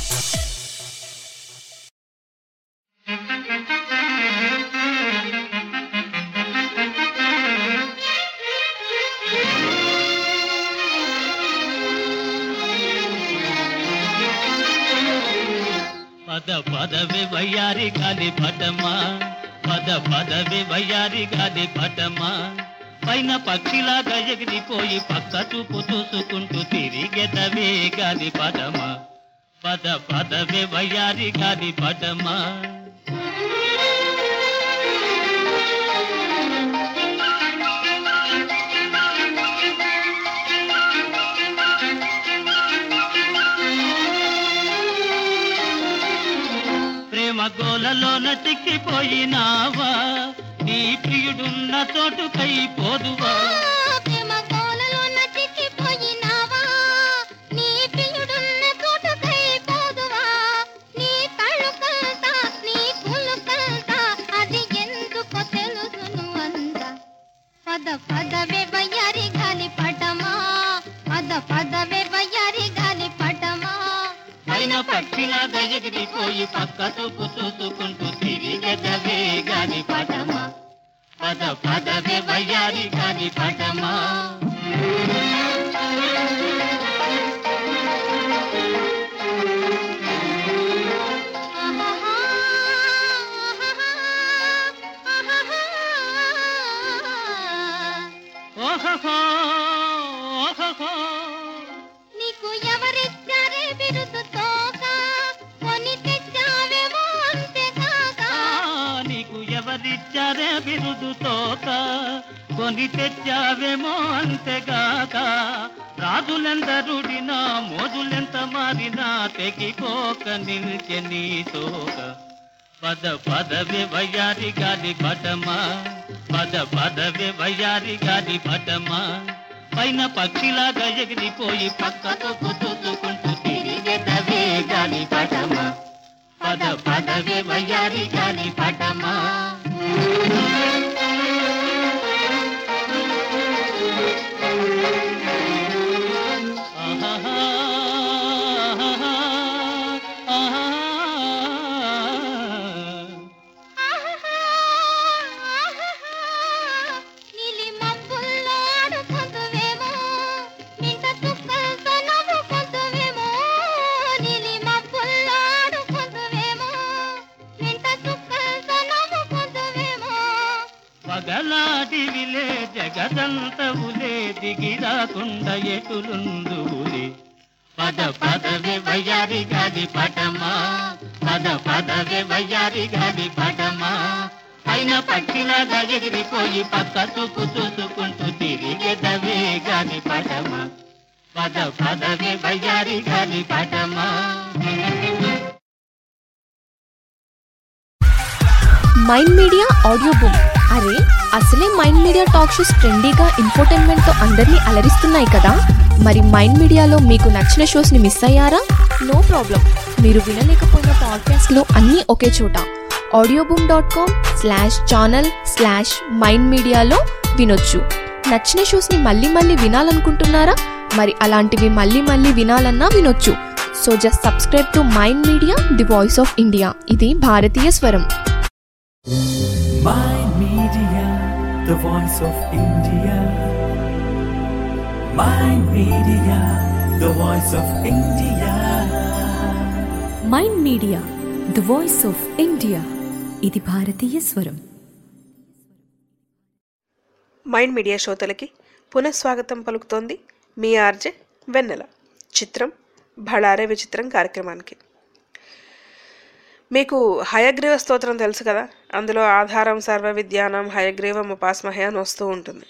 పద పదవి వయ్యారి గాలి పటమా పద పదవి వయ్యారి గాలి పటమా పైన పక్షిలాగా ఎగిరిపోయి పక్క చూపు చూసుకుంటూ తిరిగెదవే గాలి పటమా పద పదవి వయ్యారి గాలి పటమా ప్రేమ గోలలోన చిక్కిపోయినావా నీ ప్రియుడున్న చోటుకై పోదువా ప్రేమ కోలలోన చిక్కిపోయినావా నీ ప్రియుడున్న చోటుకై పోదువా నీ కళ్ళు కల్తా నీ కులు కల్తా అది ఎందుకో తెలుసును అంద పద పదవే వయ్యారి గాలి పటమా పద పదవే వయ్యారి గాలి పటమా పైన పక్షిలాగా ఎగిరిపోయి పక్క చూపు చూసుకుంటూ తిరిగెదవే గాని పటమా పద పదవే వయ్యారి గాని పటమా ఓహో ఓహో నీకు ఎవరిచ్చారే బిరుదు తోక కొని తెచ్చావేమో అంతే కాక నీకు ఎవరిచ్చారే బిరుదు తోక కొని తెచ్చావేమో అంతేగాక రాజులెందరుడినా మోజులెంత మారినా తెగిపోక నిలిచె నీ తోక పద పదవి వయ్యారి గాలి పటమా పద పదవి వయ్యారి గాలి పటమా పైన పక్షిలాగా ఎగిరిపోయి పక్కకు చూసుకుంటూ తిరిగెదవే గాలి పటమా పద పదవి వయ్యారి గాలి పటమా ఆహాహా, ఆహాహా, నీలి మబ్బుల్లో ఆడుకుంటువేమో నింట చుక్కలతో నవ్వుకుంటువేమో నీలి మబ్బుల్లో ఆడుకుంటువేమో నింట చుక్కలతో నవ్వుకుంటువేమో పగలాటివిలే జగదంతవులే దిగిరాకుండా ఎటులుందువులే పద పదవే వయ్యారి గాలి పటమా పద పదవే వయ్యారి గాలి పటమా పైన పక్షిలాగా ఎగిరిపోయి పక్క చూపు చూసుకుంటూ తిరిగెదవే గాలి పటమా పద పదవే వయ్యారి గాలి పటమా మైండ్ మీడియా ఆడియో బుక్ అరే అసలే మైండ్ మీడియా టాక్ షోస్ ట్రెండీగా ఇన్ఫోటైన్మెంట్ తో అందరినీ అలరిస్తున్నాయి కదా మరి మైండ్ మీడియాలో మీకు నచ్చిన షోస్ ని మిస్ అయ్యారా నో ప్రాబ్లం మీరు వినలేకపోయిన పాడ్కాస్ట్ లో అన్నీ ఒకే చోట Audioboom dot com slash channel slash Mind మీడియాలో వినొచ్చు నచ్చిన షోస్ ని మళ్ళీ మళ్ళీ వినాలనుకుంటున్నారా మరి అలాంటివి మళ్ళీ మళ్ళీ వినాలన్నా వినొచ్చు so just subscribe to Mind media the voice of India ఇది భారతీయ స్వరం Mind Media, the voice of India. Mind Media, the voice of India. Mind media the voice of India ఇది భారతీయ స్వరం మైండ్ మీడియా శ్రోతలకి పునఃస్వాగతం పలుకుతోంది మీ ఆర్జే వెన్నెల చిత్రం భళారే విచిత్రం కార్యక్రమానికి మీకు హయగ్రీవ స్తోత్రం తెలుసు కదా అందులో ఆధారం సర్వ విద్యానం హయగ్రీవం ఉపాస్మహే అని వస్తూ ఉంటుంది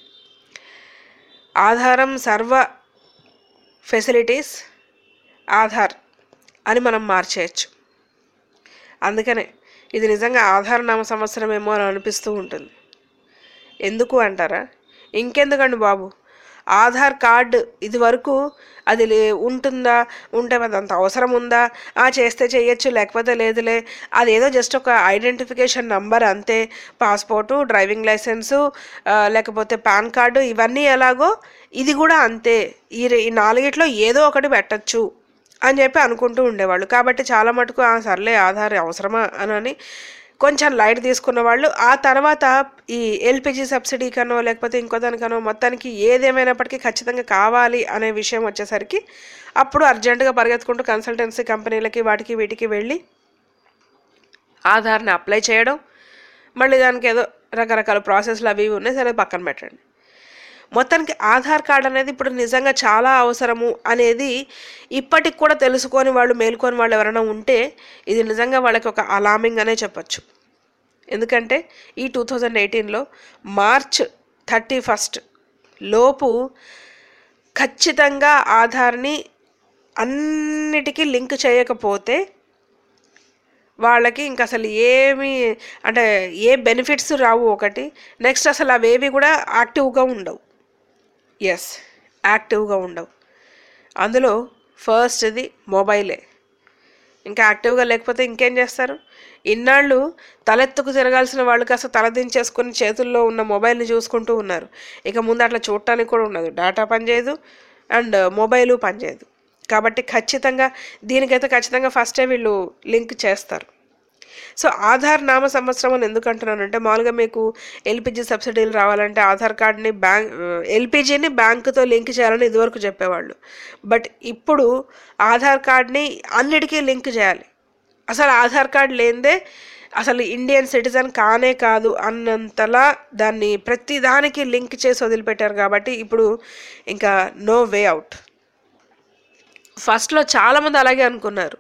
ఆధారం సర్వ ఫెసిలిటీస్ ఆధార్ అని మనం మార్చేయచ్చు అందుకనే ఇది నిజంగా ఆధార్ నామ సంవత్సరం ఏమో అని అనిపిస్తూ ఉంటుంది ఎందుకు అంటారా ఇంకెందుకండి బాబు ఆధార్ కార్డు ఇది వరకు అది లే ఉంటుందా ఉంటే అది అంత అవసరం ఉందా ఆ చేస్తే చేయొచ్చు లేకపోతే లేదులే అదేదో జస్ట్ ఒక ఐడెంటిఫికేషన్ నంబర్ అంతే పాస్పోర్టు డ్రైవింగ్ లైసెన్సు ఆ, లేకపోతే పాన్ కార్డు ఇవన్నీ ఎలాగో ఇది కూడా అంతే ఈ రె- ఈ నాలుగిట్లో ఏదో ఒకటి పెట్టచ్చు అని చెప్పి అనుకుంటూ ఉండేవాళ్ళు కాబట్టి చాలా మటుకు "ఆ, సర్లే ఆధార్ అవసరమా అని అని కొంచెం లైట్ తీసుకున్న వాళ్ళు ఆ తర్వాత ఈ ఎల్పిజి సబ్సిడీ కనో లేకపోతే ఇంకో దానికనో మొత్తానికి ఏదేమైనప్పటికీ ఖచ్చితంగా కావాలి అనే విషయం వచ్చేసరికి అప్పుడు అర్జెంటుగా పరిగెత్తుకుంటూ కన్సల్టెన్సీ కంపెనీలకి వాటికి వీటికి వెళ్ళి ఆధార్ని అప్లై చేయడం మళ్ళీ దానికి ఏదో రకరకాల ప్రాసెస్లు అవి ఇవి ఉన్నాయి సరే పక్కన పెట్టండి మొత్తానికి ఆధార్ కార్డ్ అనేది ఇప్పుడు నిజంగా చాలా అవసరము అనేది ఇప్పటికి కూడా తెలుసుకొని వాళ్ళు మేల్కొని వాళ్ళు ఎవరైనా ఉంటే ఇది నిజంగా వాళ్ళకి ఒక అలామింగ్ అనే చెప్పచ్చు ఎందుకంటే ఈ టూ థౌజండ్ ఎయిటీన్లో మార్చ్ థర్టీ ఫస్ట్ లోపు ఖచ్చితంగా ఆధార్ని అన్నిటికీ లింక్ చేయకపోతే వాళ్ళకి ఇంక అసలు ఏమి అంటే ఏ బెనిఫిట్స్ రావు ఒకటి నెక్స్ట్ అసలు అవేవి కూడా యాక్టివ్గా ఉండవు ఎస్ యాక్టివ్గా ఉండవు అందులో ఫస్ట్ది మొబైలే ఇంకా యాక్టివ్గా లేకపోతే ఇంకేం చేస్తారు ఇన్నాళ్ళు తలెత్తుకు తిరగాల్సిన వాళ్ళు కాస్త తలదించేసుకుని చేతుల్లో ఉన్న మొబైల్ని చూసుకుంటూ ఉన్నారు ఇక ముందు అట్లా చూడటానికి కూడా ఉండదు డేటా పనిచేయదు అండ్ మొబైలు పనిచేయదు కాబట్టి ఖచ్చితంగా దీనికైతే ఖచ్చితంగా ఫస్టే వీళ్ళు లింక్ చేస్తారు సో ఆధార్ నామ సంవత్సరం అని ఎందుకు అంటున్నానంటే మామూలుగా మీకు ఎల్పిజి సబ్సిడీలు రావాలంటే ఆధార్ కార్డ్ని బ్యాంక్ ఎల్పిజిని బ్యాంకుతో లింక్ చేయాలని ఇదివరకు చెప్పేవాళ్ళు బట్ ఇప్పుడు ఆధార్ కార్డ్ని అన్నిటికీ లింక్ చేయాలి అసలు ఆధార్ కార్డ్ లేనిదే అసలు ఇండియన్ సిటిజన్ కానే కాదు అన్నంతలా దాన్ని ప్రతి దానికి లింక్ చేసి వదిలిపెట్టారు కాబట్టి ఇప్పుడు ఇంకా నో వే అవుట్ ఫస్ట్లో చాలామంది అలాగే అనుకున్నారు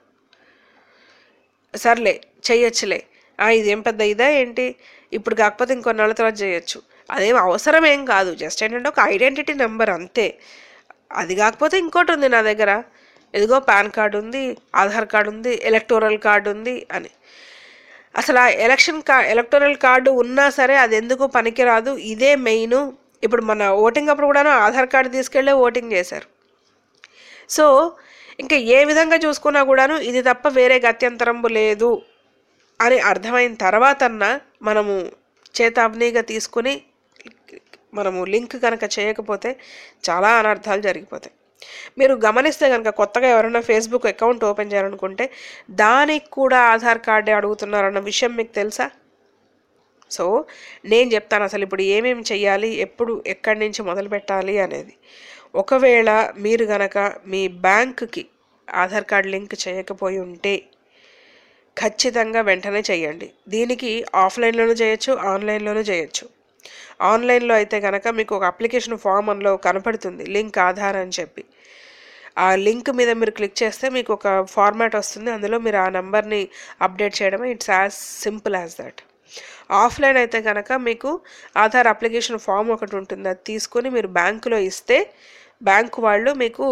సర్లే చెయ్యొచ్చులే ఆ, ఇదేం పెద్ద ఇదా ఏంటి ఇప్పుడు కాకపోతే ఇంకొన్నాళ్ళ తర్వాత చేయొచ్చు అదేం అవసరం ఏం కాదు జస్ట్ ఏంటంటే ఒక ఐడెంటిటీ నెంబర్ అంతే అది కాకపోతే ఇంకోటి ఉంది నా దగ్గర ఇదిగో పాన్ కార్డు ఉంది ఆధార్ కార్డు ఉంది ఎలక్టోరల్ కార్డు ఉంది అని అసలు ఆ ఎలక్షన్ కా ఎలక్టోరల్ కార్డు ఉన్నా సరే అది ఎందుకు పనికిరాదు ఇదే మెయిన్ ఇప్పుడు మన ఓటింగ్ అప్పుడు కూడా ఆధార్ కార్డు తీసుకెళ్ళే ఓటింగ్ చేశారు సో ఇంకా ఏ విధంగా చూసుకున్నా కూడాను ఇది తప్ప వేరే గత్యంతరంబు లేదు అని అర్థమైన తర్వాతన్నా మనము చేతావనీగా తీసుకుని మనము లింక్ కనుక చేయకపోతే చాలా అనర్థాలు జరిగిపోతాయి మీరు గమనిస్తే కనుక కొత్తగా ఎవరైనా ఫేస్బుక్ అకౌంట్ ఓపెన్ చేయాలనుకుంటే దానికి కూడా ఆధార్ కార్డే అడుగుతున్నారన్న విషయం మీకు తెలుసా సో నేను చెప్తాను అసలు ఇప్పుడు ఏమేమి చెయ్యాలి ఎప్పుడు ఎక్కడి నుంచి మొదలు పెట్టాలి అనేది ఒకవేళ మీరు గనక మీ బ్యాంకుకి ఆధార్ కార్డ్ లింక్ చేయకపోయి ఉంటే ఖచ్చితంగా వెంటనే చేయండి దీనికి ఆఫ్లైన్లోనూ చేయొచ్చు ఆన్లైన్లోనూ చేయొచ్చు ఆన్లైన్లో అయితే కనుక మీకు ఒక అప్లికేషన్ ఫామ్ అందులో కనపడుతుంది లింక్ ఆధార్ అని చెప్పి ఆ లింక్ మీద మీరు క్లిక్ చేస్తే మీకు ఒక ఫార్మాట్ వస్తుంది అందులో మీరు ఆ నెంబర్ని అప్డేట్ చేయడమే it's as simple as that offline అయితే కనుక మీకు ఆధార్ అప్లికేషన్ ఫామ్ ఒకటి ఉంటుంది అది తీసుకొని మీరు బ్యాంకులో ఇస్తే బ్యాంకు వాళ్ళు మీకు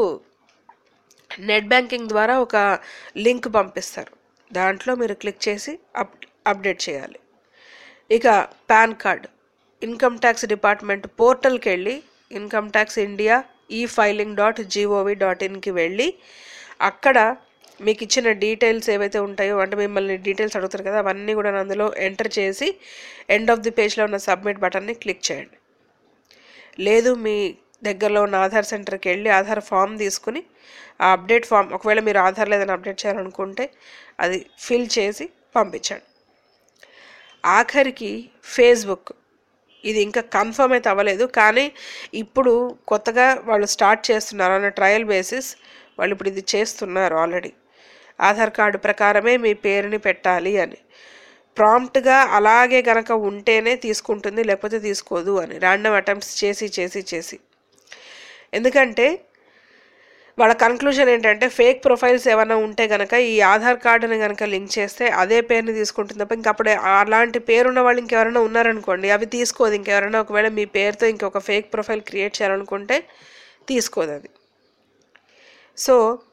నెట్ బ్యాంకింగ్ ద్వారా ఒక లింక్ పంపిస్తారు దాంట్లో మీరు క్లిక్ చేసి అప్ అప్డేట్ చేయాలి ఇక PAN card income tax department పోర్టల్కి వెళ్ళి income tax India e filing dot gov dot ఇన్కి వెళ్ళి అక్కడ మీకు ఇచ్చిన డీటెయిల్స్ ఏవైతే ఉంటాయో అంటే మిమ్మల్ని డీటెయిల్స్ అడుగుతారు కదా అవన్నీ కూడా అందులో ఎంటర్ చేసి ఎండ్ ఆఫ్ ది పేజ్లో ఉన్న సబ్మిట్ బటన్ని క్లిక్ చేయండి లేదు మీ దగ్గరలో ఉన్న ఆధార్ సెంటర్కి వెళ్ళి ఆధార్ ఫామ్ తీసుకుని ఆ అప్డేట్ ఫామ్ ఒకవేళ మీరు ఆధార్ లేదని అప్డేట్ చేయాలనుకుంటే అది ఫిల్ చేసి పంపించండి ఆఖరికి ఫేస్బుక్ ఇది ఇంకా కన్ఫర్మ్ అయితే అవ్వలేదు కానీ ఇప్పుడు కొత్తగా వాళ్ళు స్టార్ట్ చేస్తున్నారు అన్న ట్రయల్ బేసిస్ వాళ్ళు ఇప్పుడు ఇది చేస్తున్నారు ఆల్రెడీ ఆధార్ కార్డు ప్రకారమే మీ పేరుని పెట్టాలి అని ప్రాంప్ట్గా అలాగే గనక ఉంటేనే తీసుకుంటుంది లేకపోతే తీసుకోదు అని ర్యాండమ్ అటెంప్ట్స్ చేసి చేసి చేసి ఎందుకంటే వాళ్ళ కన్క్లూజన్ ఏంటంటే ఫేక్ ప్రొఫైల్స్ ఏమైనా ఉంటే కనుక ఈ ఆధార్ కార్డుని కనుక లింక్ చేస్తే అదే పేరుని తీసుకుంటుంది తప్ప ఇంకా అప్పుడే అలాంటి పేరున్న వాళ్ళు ఇంకెవరైనా ఉన్నారనుకోండి అవి తీసుకోదు ఇంకెవరైనా ఒకవేళ మీ పేరుతో ఇంకొక ఫేక్ ప్రొఫైల్ క్రియేట్ చేయాలనుకుంటే తీసుకోదు అది సో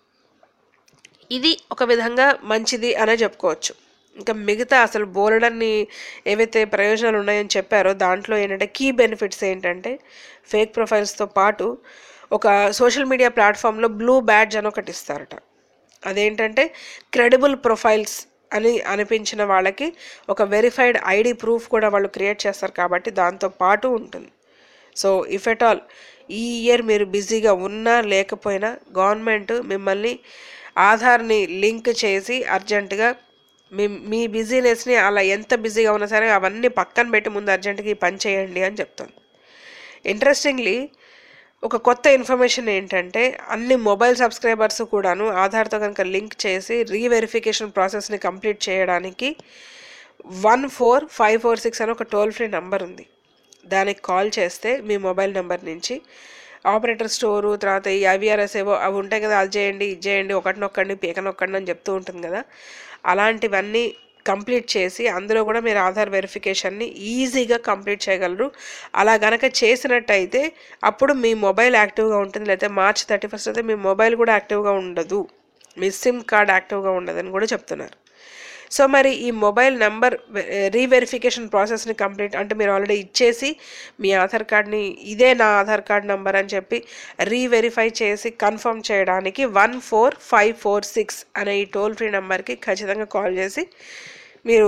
ఇది ఒక విధంగా మంచిది అనే చెప్పుకోవచ్చు ఇంకా మిగతా అసలు బోలెడన్ని ఏవైతే ప్రయోజనాలు ఉన్నాయని చెప్పారో దాంట్లో ఏంటంటే కీ బెనిఫిట్స్ ఏంటంటే ఫేక్ ప్రొఫైల్స్తో పాటు ఒక సోషల్ మీడియా ప్లాట్ఫామ్లో బ్లూ బ్యాడ్జ్ అని ఒకటి ఇస్తారట అదేంటంటే క్రెడిబుల్ ప్రొఫైల్స్ అని అనిపించిన వాళ్ళకి ఒక వెరిఫైడ్ ఐడి ప్రూఫ్ కూడా వాళ్ళు క్రియేట్ చేస్తారు కాబట్టి దాంతో పాటు ఉంటుంది సో ఇఫ్ ఎట్ ఆల్ ఈ ఇయర్ మీరు బిజీగా ఉన్నా లేకపోయినా గవర్నమెంట్ మిమ్మల్ని ఆధార్ని లింక్ చేసి అర్జెంటుగా మీ మీ బిజీనెస్ని అలా ఎంత బిజీగా ఉన్నా సరే అవన్నీ పక్కన పెట్టి ముందు అర్జెంటుగా ఈ పని చేయండి అని చెప్తాను ఇంట్రెస్టింగ్లీ ఒక కొత్త ఇన్ఫర్మేషన్ ఏంటంటే అన్ని మొబైల్ సబ్స్క్రైబర్స్ కూడాను ఆధార్తో కనుక లింక్ చేసి రీవెరిఫికేషన్ ప్రాసెస్ని కంప్లీట్ చేయడానికి one four five four six అని ఒక టోల్ ఫ్రీ నెంబర్ ఉంది దానికి కాల్ చేస్తే మీ మొబైల్ నెంబర్ నుంచి ఆపరేటర్ స్టోరు తర్వాత ఈ ఐవీఆర్ఎస్ ఏవో అవి ఉంటాయి కదా అది చేయండి ఇది చేయండి ఒకటి నొక్కండి పీక నొక్కండి అని చెప్తూ ఉంటుంది కదా అలాంటివన్నీ కంప్లీట్ చేసి అందులో కూడా మీరు ఆధార్ వెరిఫికేషన్ని ఈజీగా కంప్లీట్ చేయగలరు అలా గనక చేసినట్టయితే అప్పుడు మీ మొబైల్ యాక్టివ్గా ఉంటుంది లేకపోతే మార్చ్ థర్టీ ఫస్ట్ అయితే మీ మొబైల్ కూడా యాక్టివ్గా ఉండదు మీ సిమ్ కార్డ్ యాక్టివ్గా ఉండదని కూడా చెప్తున్నారు సో మరి ఈ మొబైల్ నెంబర్ రీవెరిఫికేషన్ ప్రాసెస్ని కంప్లీట్ అంటే మీరు ఆల్రెడీ ఇచ్చేసి మీ ఆధార్ కార్డ్ని ఇదే నా ఆధార్ కార్డ్ నెంబర్ అని చెప్పి రీవెరిఫై చేసి కన్ఫర్మ్ చేయడానికి one four five four six అనే ఈ టోల్ ఫ్రీ నెంబర్కి ఖచ్చితంగా కాల్ చేసి మీరు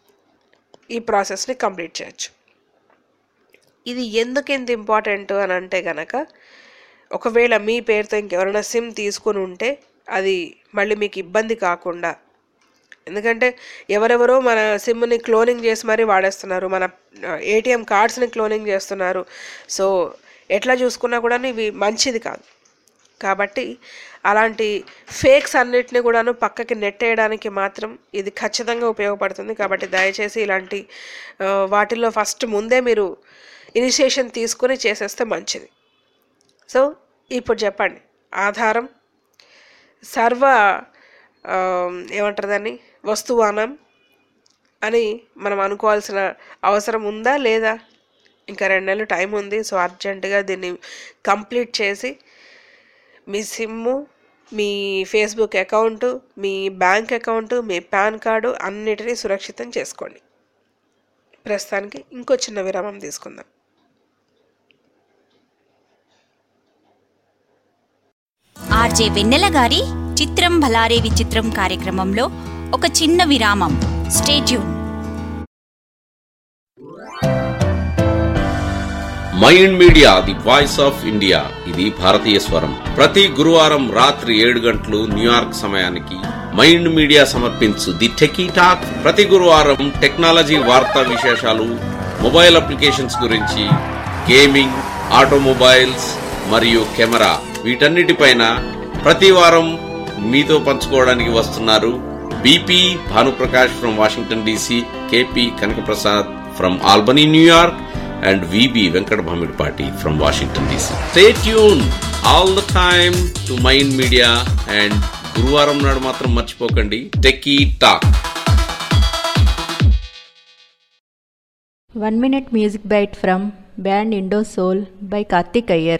ఈ ప్రాసెస్ని కంప్లీట్ చేయొచ్చు ఇది ఎందుకు ఇంత ఇంపార్టెంట్ అని అంటే గనక ఒకవేళ మీ పేరుతో ఇంకెవరైనా సిమ్ తీసుకుని ఉంటే అది మళ్ళీ మీకు ఇబ్బంది కాకుండా ఎందుకంటే ఎవరెవరో మన సిమ్ని క్లోనింగ్ చేసి మరీ వాడేస్తున్నారు మన ఏటీఎం కార్డ్స్ని క్లోనింగ్ చేస్తున్నారు సో ఎట్లా చూసుకున్నా కూడా ఇవి మంచిది కాదు కాబట్టి అలాంటి ఫేక్స్ అన్నిటిని కూడాను పక్కకి నెట్టేయడానికి మాత్రం ఇది ఖచ్చితంగా ఉపయోగపడుతుంది కాబట్టి దయచేసి ఇలాంటి ఆ, వాటిల్లో ఫస్ట్ ముందే మీరు ఇనిషియేషన్ తీసుకుని చేసేస్తే మంచిది సో ఇప్పుడు చెప్పండి ఆధారం సర్వ ఆ, ఏమంటారు దాన్ని వస్తువానం అని మనం అనుకోవాల్సిన అవసరం ఉందా లేదా ఇంకా రెండు నెలలు టైం ఉంది సో అర్జెంటుగా దీన్ని కంప్లీట్ చేసి మీ సిమ్ము మీ ఫేస్బుక్ అకౌంటు మీ బ్యాంక్ అకౌంటు మీ పాన్ కార్డు అన్నిటినీ సురక్షితం చేసుకోండి ప్రస్తుతానికి ఇంకో చిన్న విరామం తీసుకుందాం ఆర్జే వెన్నెల గారి చిత్రం భలారే విచిత్రం కార్యక్రమంలో ఒక చిన్న విరామం stay tune Mind media the voice of India ఇది భారతీయ స్వరం ప్రతి గురువారం రాత్రి ఏడు గంటలు న్యూయార్క్ సమయానికి మైండ్ మీడియా సమర్పించు ది టెకీ టాక్ ప్రతి గురువారం టెక్నాలజీ వార్తా విశేషాలు మొబైల్ అప్లికేషన్స్ గురించి గేమింగ్ ఆటోమొబైల్స్ మరియు కెమెరా వీటన్నిటిపైన ప్రతి వారం మీతో పంచుకోవడానికి వస్తున్నారు BP Bhanuprakash from Washington DC KP Kanakaprasad from Albany New York and VB Venkat Bhamidpati from Washington DC. Stay tuned all the time to Mind Media and గురువారం నాడు మాత్రం మర్చిపోకండి techie talk One minute music bite from band Indo Soul by Karthik Iyer.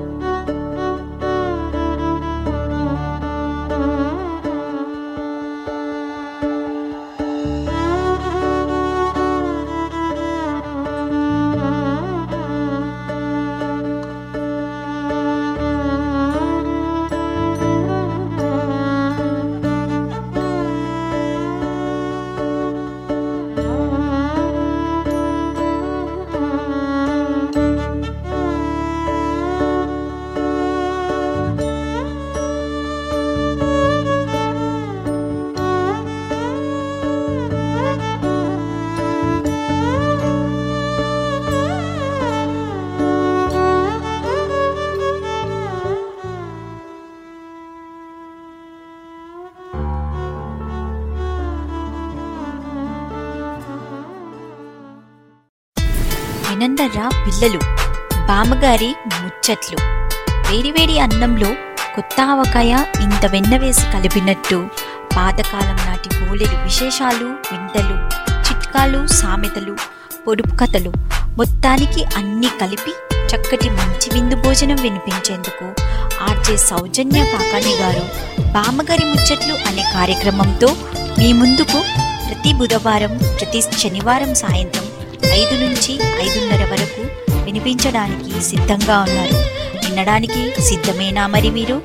వినందర్రా పిల్లలు బామ్మగారి ముచ్చట్లు వేడివేడి అన్నంలో కొత్త ఆవకాయ ఇంత వెన్న వేసి కలిపినట్టు పాతకాలం నాటి బోలెడు విశేషాలు వింతలు చిట్కాలు సామెతలు పొడుపు కథలు మొత్తానికి అన్నీ కలిపి చక్కటి మంచి విందు భోజనం వినిపించేందుకు ఆర్జే సౌజన్య కాకాని గారు బామ్మగారి ముచ్చట్లు అనే కార్యక్రమంతో మీ ముందుకు ప్రతి బుధవారం ప్రతి శనివారం సాయంత్రం ఐదు నుంచి ఐదున్నర వరకు వినిపించడానికి సిద్ధంగా ఉన్నారు వినడానికి సిద్ధమేనా మరి మీరు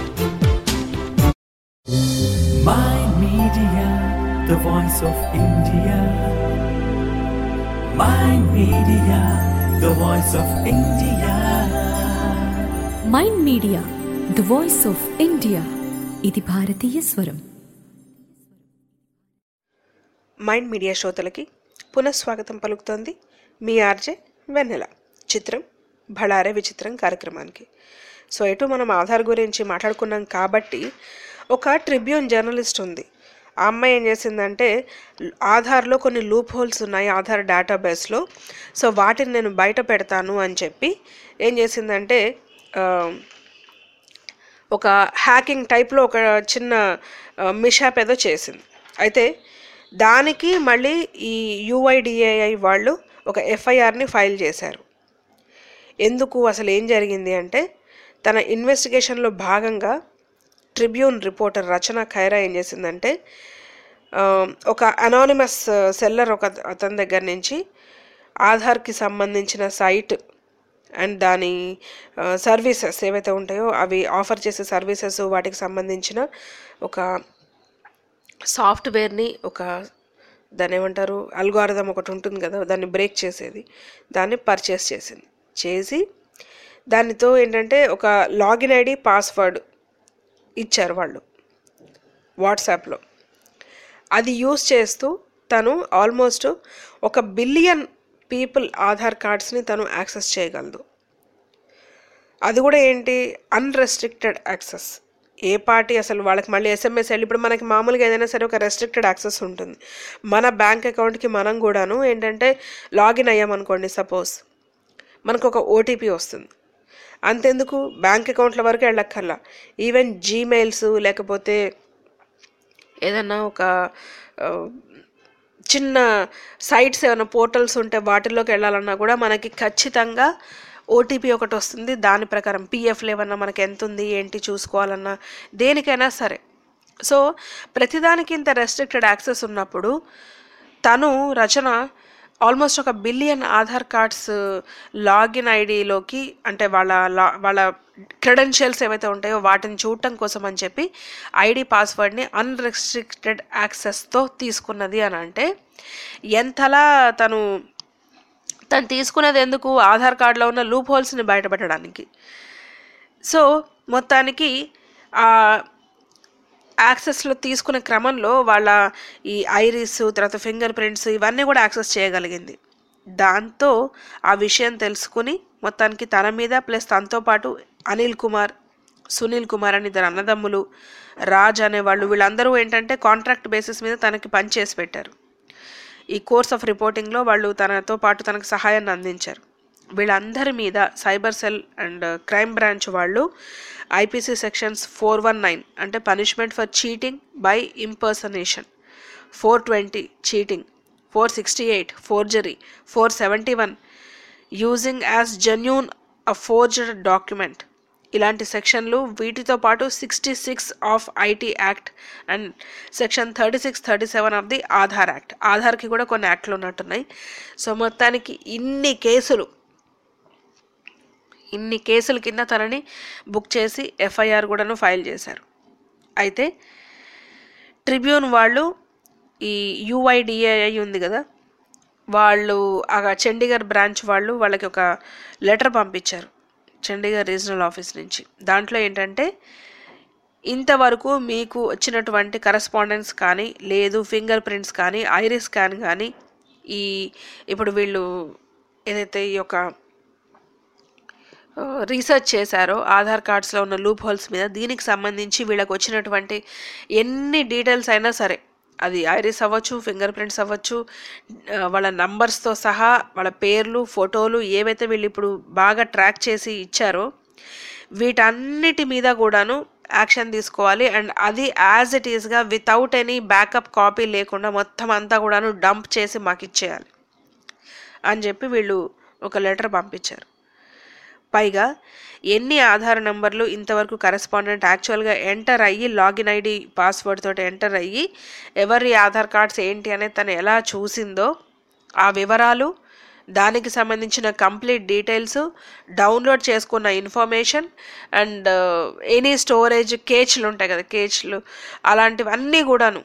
Mind Media, the voice of India. Mind Media, the voice of India. Mind media the voice of India ఇది భారతీయ స్వరం మైండ్ మీడియా శ్రోతలకి పునఃస్వాగతం పలుకుతోంది మీ ఆర్జే వెన్నెల చిత్రం భళారే విచిత్రం కార్యక్రమానికి సో ఎటు మనం ఆధార్ గురించి మాట్లాడుకున్నాం కాబట్టి ఒక ట్రిబ్యూన్ జర్నలిస్ట్ ఉంది ఆ అమ్మాయి ఏం చేసిందంటే ఆధార్లో కొన్ని లూప్ హోల్స్ ఉన్నాయి ఆధార్ డేటాబేస్లో సో వాటిని నేను బయట పెడతాను అని చెప్పి ఏం చేసిందంటే ఆ, ఒక హ్యాకింగ్ టైప్లో ఒక చిన్న మిషాప్ ఏదో చేసింది అయితే దానికి మళ్ళీ ఈ యుఐడిఏఐ వాళ్ళు ఒక ఎఫ్ఐఆర్ని ఫైల్ చేశారు ఎందుకు అసలు ఏం జరిగింది అంటే తన ఇన్వెస్టిగేషన్లో భాగంగా ట్రిబ్యూన్ రిపోర్టర్ రచన ఖైరా ఏం చేసిందంటే ఆ, ఒక అనానిమస్ సెల్లర్ ఒక అతని దగ్గర నుంచి ఆధార్కి సంబంధించిన సైట్ అండ్ దాని సర్వీసెస్ ఏవైతే ఉంటాయో అవి ఆఫర్ చేసే సర్వీసెస్ వాటికి సంబంధించిన ఒక సాఫ్ట్వేర్ని ఒక దాన్ని ఏమంటారు అల్గోరిథం ఒకటి ఉంటుంది కదా దాన్ని బ్రేక్ చేసేది దాన్ని పర్చేస్ చేసింది చేసి దానితో ఏంటంటే ఒక లాగిన్ ఐడి పాస్వర్డ్ ఇచ్చారు వాళ్ళు వాట్సాప్లో అది యూస్ చేస్తూ తను ఆల్మోస్ట్ ఒక బిలియన్ పీపుల్ ఆధార్ కార్డ్స్ని తను యాక్సెస్ చేయగలదు అది కూడా ఏంటి అన్రెస్ట్రిక్టెడ్ యాక్సెస్ ఏ పార్టీ అసలు వాళ్ళకి మళ్ళీ ఎస్ఎంఎస్ వెళ్ళి ఇప్పుడు మనకి మామూలుగా ఏదైనా సరే ఒక రెస్ట్రిక్టెడ్ యాక్సెస్ ఉంటుంది మన బ్యాంక్ అకౌంట్కి మనం కూడాను ఏంటంటే లాగిన్ అయ్యామనుకోండి సపోజ్ మనకు ఒక ఓటీపీ వస్తుంది అంతెందుకు బ్యాంక్ అకౌంట్ల వరకు వెళ్ళక్కర్లా ఈవెన్ జీమెయిల్స్ లేకపోతే ఏదన్నా ఒక ఆ, చిన్న సైట్స్ ఏమైనా పోర్టల్స్ ఉంటే వాటిల్లోకి వెళ్ళాలన్నా కూడా మనకి ఖచ్చితంగా ఓటీపీ ఒకటి వస్తుంది దాని ప్రకారం పీఎఫ్లు ఏమన్నా మనకి ఎంత ఉంది ఏంటి చూసుకోవాలన్నా దేనికైనా సరే సో ప్రతిదానికి ఇంత రెస్ట్రిక్టెడ్ యాక్సెస్ ఉన్నప్పుడు తను రచన ఆల్మోస్ట్ ఒక బిలియన్ ఆధార్ కార్డ్స్ లాగిన్ ఐడిలోకి అంటే వాళ్ళ లా వాళ్ళ క్రెడెన్షియల్స్ ఏవైతే ఉంటాయో వాటిని చూడటం కోసం అని చెప్పి ఐడి పాస్వర్డ్ని అన్రెస్ట్రిక్టెడ్ యాక్సెస్తో తీసుకున్నది అని అంటే ఎంతలా తను తను తీసుకున్నది ఎందుకు ఆధార్ కార్డులో ఉన్న లూప్ హోల్స్ని బయటపెట్టడానికి సో మొత్తానికి ఆ యాక్సెస్లో తీసుకునే క్రమంలో వాళ్ళ ఈ ఐరిస్ తర్వాత ఫింగర్ ప్రింట్స్ ఇవన్నీ కూడా యాక్సెస్ చేయగలిగింది దాంతో ఆ విషయం తెలుసుకుని మొత్తానికి తన మీద ప్లస్ తనతో పాటు అనిల్ కుమార్ సునీల్ కుమార్ అని ఇద్దరు అన్నదమ్ములు రాజ్ అనేవాళ్ళు వీళ్ళందరూ ఏంటంటే కాంట్రాక్ట్ బేసిస్ మీద తనకి పని చేసి పెట్టారు ఈ కోర్స్ ఆఫ్ రిపోర్టింగ్లో వాళ్ళు తనతో పాటు తనకు సహాయాన్ని అందించారు వీళ్ళందరి మీద cyber cell and crime branch వాళ్ళు IPC sections four one nine అంటే punishment for cheating by impersonation four twenty cheating four sixty eight forgery four seventy one using as genuine a forged document ఇలాంటి సెక్షన్లు వీటితో పాటు sixty six of IT act and section thirty six thirty seven of the Aadhaar act ఆధార్కి కూడా కొన్ని యాక్ట్లు ఉన్నట్టున్నాయి so మొత్తానికి ఇన్ని కేసులు ఇన్ని కేసుల కింద తనని బుక్ చేసి ఎఫ్ఐఆర్ కూడాను ఫైల్ చేశారు అయితే ట్రిబ్యూన్ వాళ్ళు ఈ యుఐడిఏఐ ఉంది కదా వాళ్ళు ఆ చండీగఢ్ బ్రాంచ్ వాళ్ళు వాళ్ళకి ఒక లెటర్ పంపించారు చండీగఢ్ రీజనల్ ఆఫీస్ నుంచి దాంట్లో ఏంటంటే ఇంతవరకు మీకు వచ్చినటువంటి కరస్పాండెన్స్ కానీ లేదు ఫింగర్ ప్రింట్స్ కానీ ఐరిస్ స్కాన్ కానీ ఈ ఇప్పుడు వీళ్ళు ఏదైతే ఈ యొక్క రీసెర్చ్ చేశారో ఆధార్ కార్డ్స్లో ఉన్న లూప్ హోల్స్ మీద దీనికి సంబంధించి వీళ్ళకి వచ్చినటువంటి ఎన్ని డీటెయిల్స్ అయినా సరే అది ఐరిస్ అవ్వచ్చు ఫింగర్ ప్రింట్స్ అవ్వచ్చు ఆ, వాళ్ళ నంబర్స్తో సహా వాళ్ళ పేర్లు ఫోటోలు ఏవైతే వీళ్ళు ఇప్పుడు బాగా ట్రాక్ చేసి ఇచ్చారో వీటన్నిటి మీద కూడాను యాక్షన్ తీసుకోవాలి అండ్ అది యాజ్ ఇట్ ఈస్గా వితౌట్ ఎనీ బ్యాకప్ కాపీ లేకుండా మొత్తం అంతా కూడాను డంప్ చేసి మాకు ఇచ్చేయాలి అని చెప్పి వీళ్ళు ఒక లెటర్ పంపించారు పైగా ఎన్ని ఆధార్ నంబర్లు ఇంతవరకు కరెస్పాండెంట్ యాక్చువల్గా ఎంటర్ అయ్యి లాగిన్ ఐడి పాస్వర్డ్ తోటి ఎంటర్ అయ్యి ఎవరి ఆధార్ కార్డ్స్ ఏంటి అనేది తను ఎలా చూసిందో ఆ వివరాలు దానికి సంబంధించిన కంప్లీట్ డీటెయిల్స్ డౌన్లోడ్ చేసుకున్న ఇన్ఫర్మేషన్ అండ్ ఎనీ స్టోరేజ్ కేచ్లు ఉంటాయి కదా కేచ్లు అలాంటివన్నీ కూడాను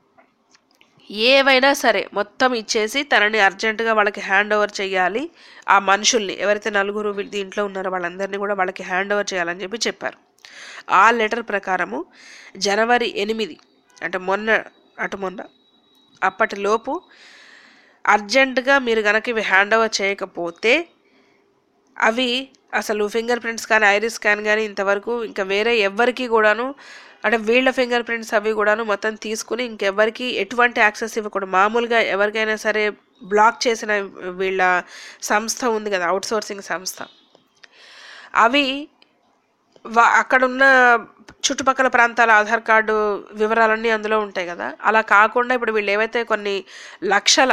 ఏవైనా సరే మొత్తం ఇచ్చేసి తనని అర్జెంటుగా వాళ్ళకి హ్యాండ్ ఓవర్ చేయాలి ఆ మనుషుల్ని ఎవరైతే నలుగురు వీ- దీంట్లో ఉన్నారో వాళ్ళందరినీ కూడా వాళ్ళకి హ్యాండ్ ఓవర్ చేయాలని చెప్పి చెప్పారు ఆ లెటర్ ప్రకారము జనవరి ఎనిమిది అంటే మొన్న అటు మొన్న అప్పటిలోపు అర్జెంటుగా మీరు కనుక ఇవి హ్యాండ్ ఓవర్ చేయకపోతే అవి అసలు ఫింగర్ ప్రింట్స్ కానీ ఐరిస్ స్కాన్ కానీ ఇంతవరకు ఇంకా వేరే ఎవ్వరికి కూడాను అంటే వీళ్ళ ఫింగర్ ప్రింట్స్ అవి కూడాను మొత్తం తీసుకుని ఇంకెవ్వరికి ఎటువంటి యాక్సెస్ ఇవ్వకూడదు మామూలుగా ఎవరికైనా సరే బ్లాక్ చేసిన వీళ్ళ సంస్థ ఉంది కదా అవుట్ సోర్సింగ్ సంస్థ అవి వా అక్కడున్న చుట్టుపక్కల ప్రాంతాల ఆధార్ కార్డు వివరాలన్నీ అందులో ఉంటాయి కదా అలా కాకుండా ఇప్పుడు వీళ్ళు ఏవైతే కొన్ని లక్షల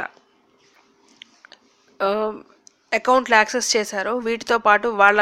అకౌంట్లు యాక్సెస్ చేశారో వీటితో పాటు వాళ్ళ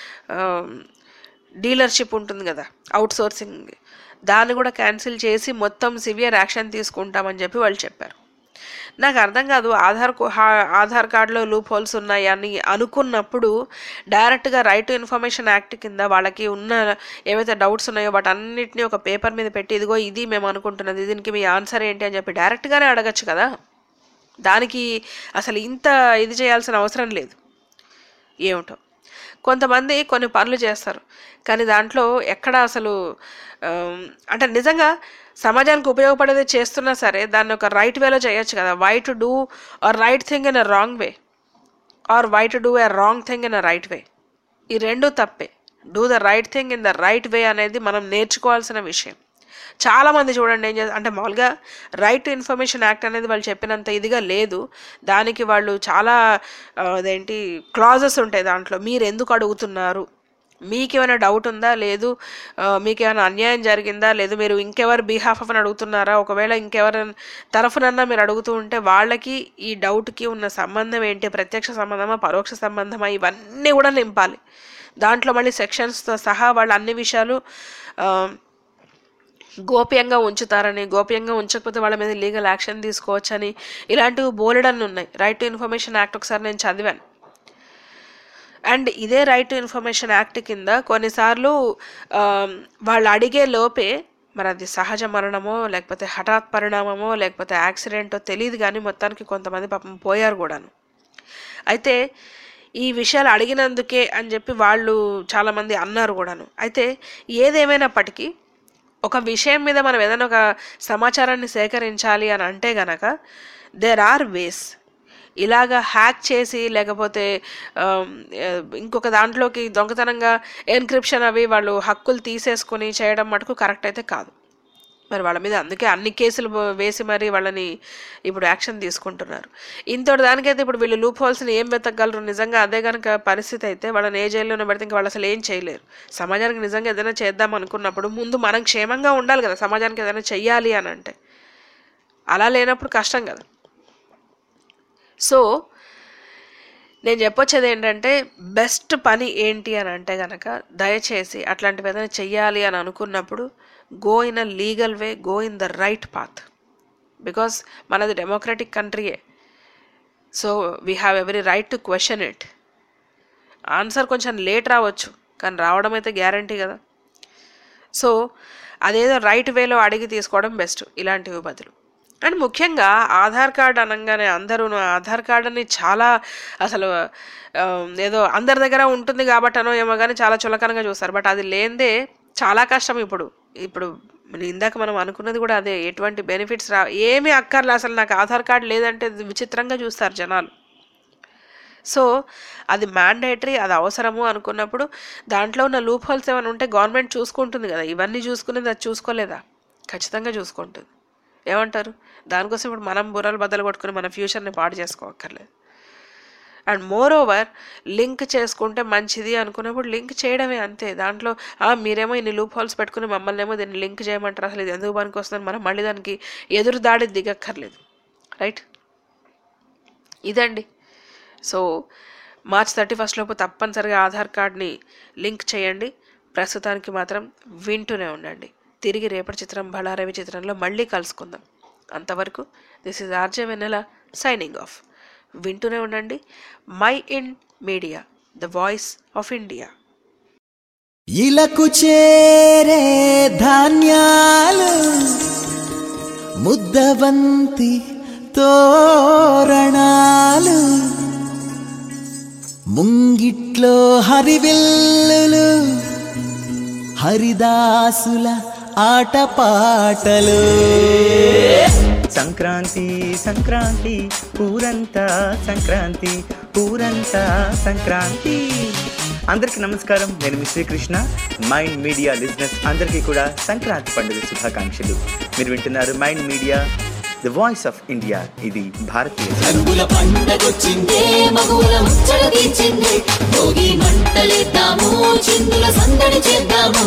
డీలర్షిప్ ఉంటుంది కదా అవుట్ సోర్సింగ్ దాన్ని కూడా క్యాన్సిల్ చేసి మొత్తం సివియర్ యాక్షన్ తీసుకుంటామని చెప్పి వాళ్ళు చెప్పారు నాకు అర్థం కాదు ఆధార్ కు- హా- ఆధార్ కార్డులో లూప్ హోల్స్ ఉన్నాయి అని అనుకున్నప్పుడు డైరెక్ట్గా రైట్ టు ఇన్ఫర్మేషన్ యాక్ట్ కింద వాళ్ళకి ఉన్న ఏవైతే డౌట్స్ ఉన్నాయో వాటి అన్నిటిని ఒక పేపర్ మీద పెట్టి ఇదిగో ఇది మేము అనుకుంటున్నది దీనికి మీ ఆన్సర్ ఏంటి అని చెప్పి డైరెక్ట్గానే అడగచ్చు కదా దానికి అసలు ఇంత ఇది చేయాల్సిన అవసరం లేదు ఏమిటో కొంతమంది కొన్ని పనులు చేస్తారు కానీ దాంట్లో ఎక్కడ అసలు ఆమ్, అంటే నిజంగా సమాజానికి ఉపయోగపడేది చేస్తున్నా సరే దాన్ని ఒక రైట్ వేలో చేయొచ్చు కదా why to do a right thing in a wrong way or why to do a wrong thing in a right way ఈ రెండు తప్పే do the right thing in the right way అనేది మనం నేర్చుకోవాల్సిన విషయం చాలామంది చూడండి ఏం చేస్తారు అంటే మామూలుగా రైట్ టు ఇన్ఫర్మేషన్ యాక్ట్ అనేది వాళ్ళు చెప్పినంత ఇదిగా లేదు దానికి వాళ్ళు చాలా ఆ, అదేంటి క్లాజెస్ ఉంటాయి దాంట్లో మీరు ఎందుకు అడుగుతున్నారు మీకేమైనా డౌట్ ఉందా లేదు ఆ, మీకేమైనా అన్యాయం జరిగిందా లేదు మీరు ఇంకెవరు బీహాఫ్ అని అడుగుతున్నారా ఒకవేళ ఇంకెవరి తరఫునన్నా మీరు అడుగుతూ ఉంటే వాళ్ళకి ఈ డౌట్కి ఉన్న సంబంధం ఏంటి ప్రత్యక్ష సంబంధమా పరోక్ష సంబంధమా ఇవన్నీ కూడా నింపాలి దాంట్లో మళ్ళీ సెక్షన్స్తో సహా వాళ్ళు అన్ని విషయాలు ఆ, గోప్యంగా ఉంచుతారని గోప్యంగా ఉంచకపోతే వాళ్ళ మీద లీగల్ యాక్షన్ తీసుకోవచ్చని ఇలాంటివి బోలెడన్ని ఉన్నాయి రైట్ టు ఇన్ఫర్మేషన్ యాక్ట్ ఒకసారి నేను చదివాను అండ్ ఇదే రైట్ టు ఇన్ఫర్మేషన్ యాక్ట్ కింద కొన్నిసార్లు ఆ, వాళ్ళు అడిగే లోపే మరి అది సహజ మరణమో లేకపోతే హఠాత్ పరిణామమో లేకపోతే యాక్సిడెంటో తెలియదు కానీ మొత్తానికి కొంతమంది పాపం పోయారు కూడాను అయితే ఈ విషయాలు అడిగినందుకే అని చెప్పి వాళ్ళు చాలామంది అన్నారు కూడాను అయితే ఏదేమైనప్పటికీ ఒక విషయం మీద మనం ఏదైనా ఒక సమాచారాన్ని సేకరించాలి అని అంటే గనక దేర్ ఆర్ వేస్ ఇలాగా హ్యాక్ చేసి లేకపోతే ఆమ్, ఆ, ఇంకొక దాంట్లోకి దొంగతనంగా ఎన్క్రిప్షన్ అవి వాళ్ళు హక్కులు తీసేసుకొని చేయడం మటుకు కరెక్ట్ అయితే కాదు మరి వాళ్ళ మీద అందుకే అన్ని కేసులు బో- వేసి మరి వాళ్ళని ఇప్పుడు యాక్షన్ తీసుకుంటున్నారు ఇంతటి దానికైతే ఇప్పుడు వీళ్ళు లూప్ హోల్స్ని ఏం వెతకగలరు నిజంగా అదే కనుక పరిస్థితి అయితే వాళ్ళని ఏ జైల్లోనే పెడితే ఇంకా వాళ్ళు అసలు ఏం చేయలేరు సమాజానికి నిజంగా ఏదైనా చేద్దాం అనుకున్నప్పుడు ముందు మనం క్షేమంగా ఉండాలి కదా సమాజానికి ఏదైనా చెయ్యాలి అని అంటే అలా లేనప్పుడు కష్టం కదా సో నేను చెప్పొచ్చేది ఏంటంటే బెస్ట్ పని ఏంటి అని అంటే కనుక దయచేసి అట్లాంటివి ఏదైనా చెయ్యాలి అని అనుకున్నప్పుడు go in a legal way go in the right path because మనది డెమోక్రటిక్ కంట్రీయే so we have every right to question it answer కొంచెం లేట్ రావచ్చు కానీ రావడం అయితే గ్యారంటీ కదా సో అదేదో రైట్ వేలో అడిగి తీసుకోవడం బెస్ట్ ఇలాంటివి బదులు అండ్ ముఖ్యంగా ఆధార్ కార్డ్ అనగానే అందరూ ఆధార్ కార్డ్ అని చాలా అసలు ఆ, ఏదో అందరి దగ్గర ఉంటుంది కాబట్టి అనో ఏమో కానీ చాలా చులకనగా చూస్తారు బట్ అది లేనిదే చాలా కష్టం ఇప్పుడు ఇప్పుడు ఇందాక మనం అనుకున్నది కూడా అదే ఎటువంటి బెనిఫిట్స్ రా ఏమీ అక్కర్లే అసలు నాకు ఆధార్ కార్డ్ లేదంటే విచిత్రంగా చూస్తారు జనాలు సో అది మ్యాండేటరీ అది అవసరము అనుకున్నప్పుడు దాంట్లో ఉన్న లూప్ హోల్స్ ఏమైనా ఉంటే గవర్నమెంట్ చూసుకుంటుంది కదా ఇవన్నీ చూసుకునేది అది చూసుకోలేదా ఖచ్చితంగా చూసుకుంటుంది ఏమంటారు దానికోసం ఇప్పుడు మనం బుర్రలు బద్దలు కొట్టుకుని మన ఫ్యూచర్ని పాడు చేసుకోవక్కర్లేదు అండ్ మోర్ ఓవర్ లింక్ చేసుకుంటే మంచిది అనుకున్నప్పుడు లింక్ చేయడమే అంతే దాంట్లో "ఆ, మీరేమో ఇన్ని లూప్ హోల్స్ పెట్టుకుని మమ్మల్ని ఏమో దీన్ని లింక్ చేయమంటారు అసలు ఇది ఎందుకు పనికి వస్తుందని మనం మళ్ళీ దానికి ఎదురు దాడి దిగక్కర్లేదు రైట్ ఇదండి సో మార్చ్ థర్టీ ఫస్ట్ లోపు తప్పనిసరిగా ఆధార్ కార్డ్ని లింక్ చేయండి ప్రస్తుతానికి మాత్రం వింటూనే ఉండండి తిరిగి రేపటి చిత్రం బళారవి చిత్రంలో మళ్ళీ కలుసుకుందాం అంతవరకు this is RJ Vennela signing off వింటూనే ఉండండి mind media the voice of India ఇలకు చేరే ధాన్యాలు ముద్దవంతి తోరణాలు ముంగిట్లో హరివిల్లులు హరిదాసుల ఆటపాటలు సంక్రాంతి సంక్రాంతి ఊరంతా సంక్రాంతి ఊరంతా సంక్రాంతి అందరికీ నమస్కారం నేను మీ శ్రీకృష్ణ మైండ్ మీడియా లిజినెస్ అందరికీ కూడా సంక్రాంతి పండుగ శుభాకాంక్షలు మీరు వింటున్నారు mind media the voice of India ఇది భారతీయ రంగుల పండగొచ్చిందే మగువుల ముచ్చట తీర్చిందే భోగి మంటలేద్దాము చిందుల సందడి చేద్దాము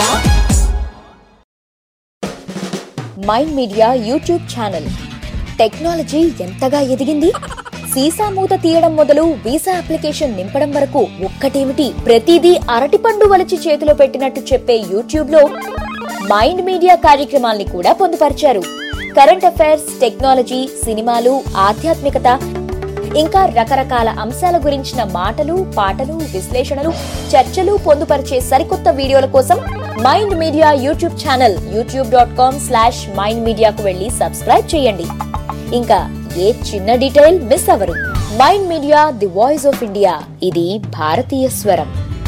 mind media YouTube channel technology ఎంతగా ఎదిగింది సీసా మూత తీయడం మొదలు వీసా అప్లికేషన్ నింపడం వరకు ఒక్కటేమిటి ప్రతిదీ అరటిపండు వలిచి చేతిలో పెట్టినట్టు చెప్పే యూట్యూబ్ లో మైండ్ మీడియా కార్యక్రమాల్ని కూడా పొందుపరిచారు కరెంట్ అఫైర్స్ టెక్నాలజీ సినిమాలు ఆధ్యాత్మికత ఇంకా రకరకాల అంశాల గురించిన మాటలు పాటలు విశ్లేషణలు చర్చలు పొందుపరిచే సరికొత్త వీడియోల కోసం mind media YouTube channel YouTube dot com slash mind మీడియాకు వెళ్ళి సబ్స్క్రైబ్ చేయండి ఇంకా ఏ చిన్న డీటెయిల్ మిస్ అవరు mind media the voice of India ఇది భారతీయ స్వరం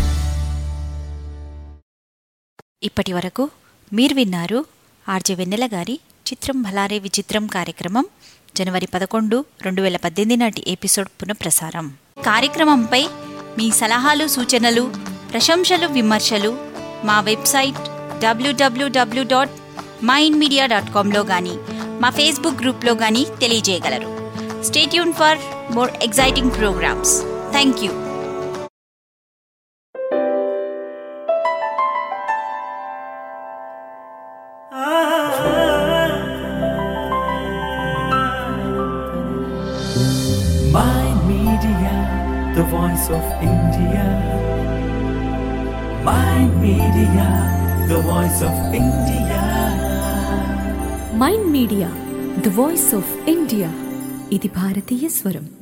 ఇప్పటి వరకు మీరు విన్నారు ఆర్జే వెన్నెల గారి చిత్రం భలారే విచిత్రం కార్యక్రమం జనవరి పదకొండు రెండు వేల పద్దెనిమిది నాటి ఎపిసోడ్ పునఃప్రసారం కార్యక్రమంపై మీ సలహాలు సూచనలు ప్రశంసలు విమర్శలు మా వెబ్సైట్ డబ్ల్యూడబ్ల్యూడబ్ల్యూ డాట్ మైండ్ మీడియా డాట్ కామ్లో కానీ మా ఫేస్బుక్ గ్రూప్లో కానీ తెలియజేయగలరు stay tuned for more exciting programmes thank you Mind Media, the voice of India. Mind Media, the voice of India. Mind media the voice of India ఇది భారతీయ స్వరం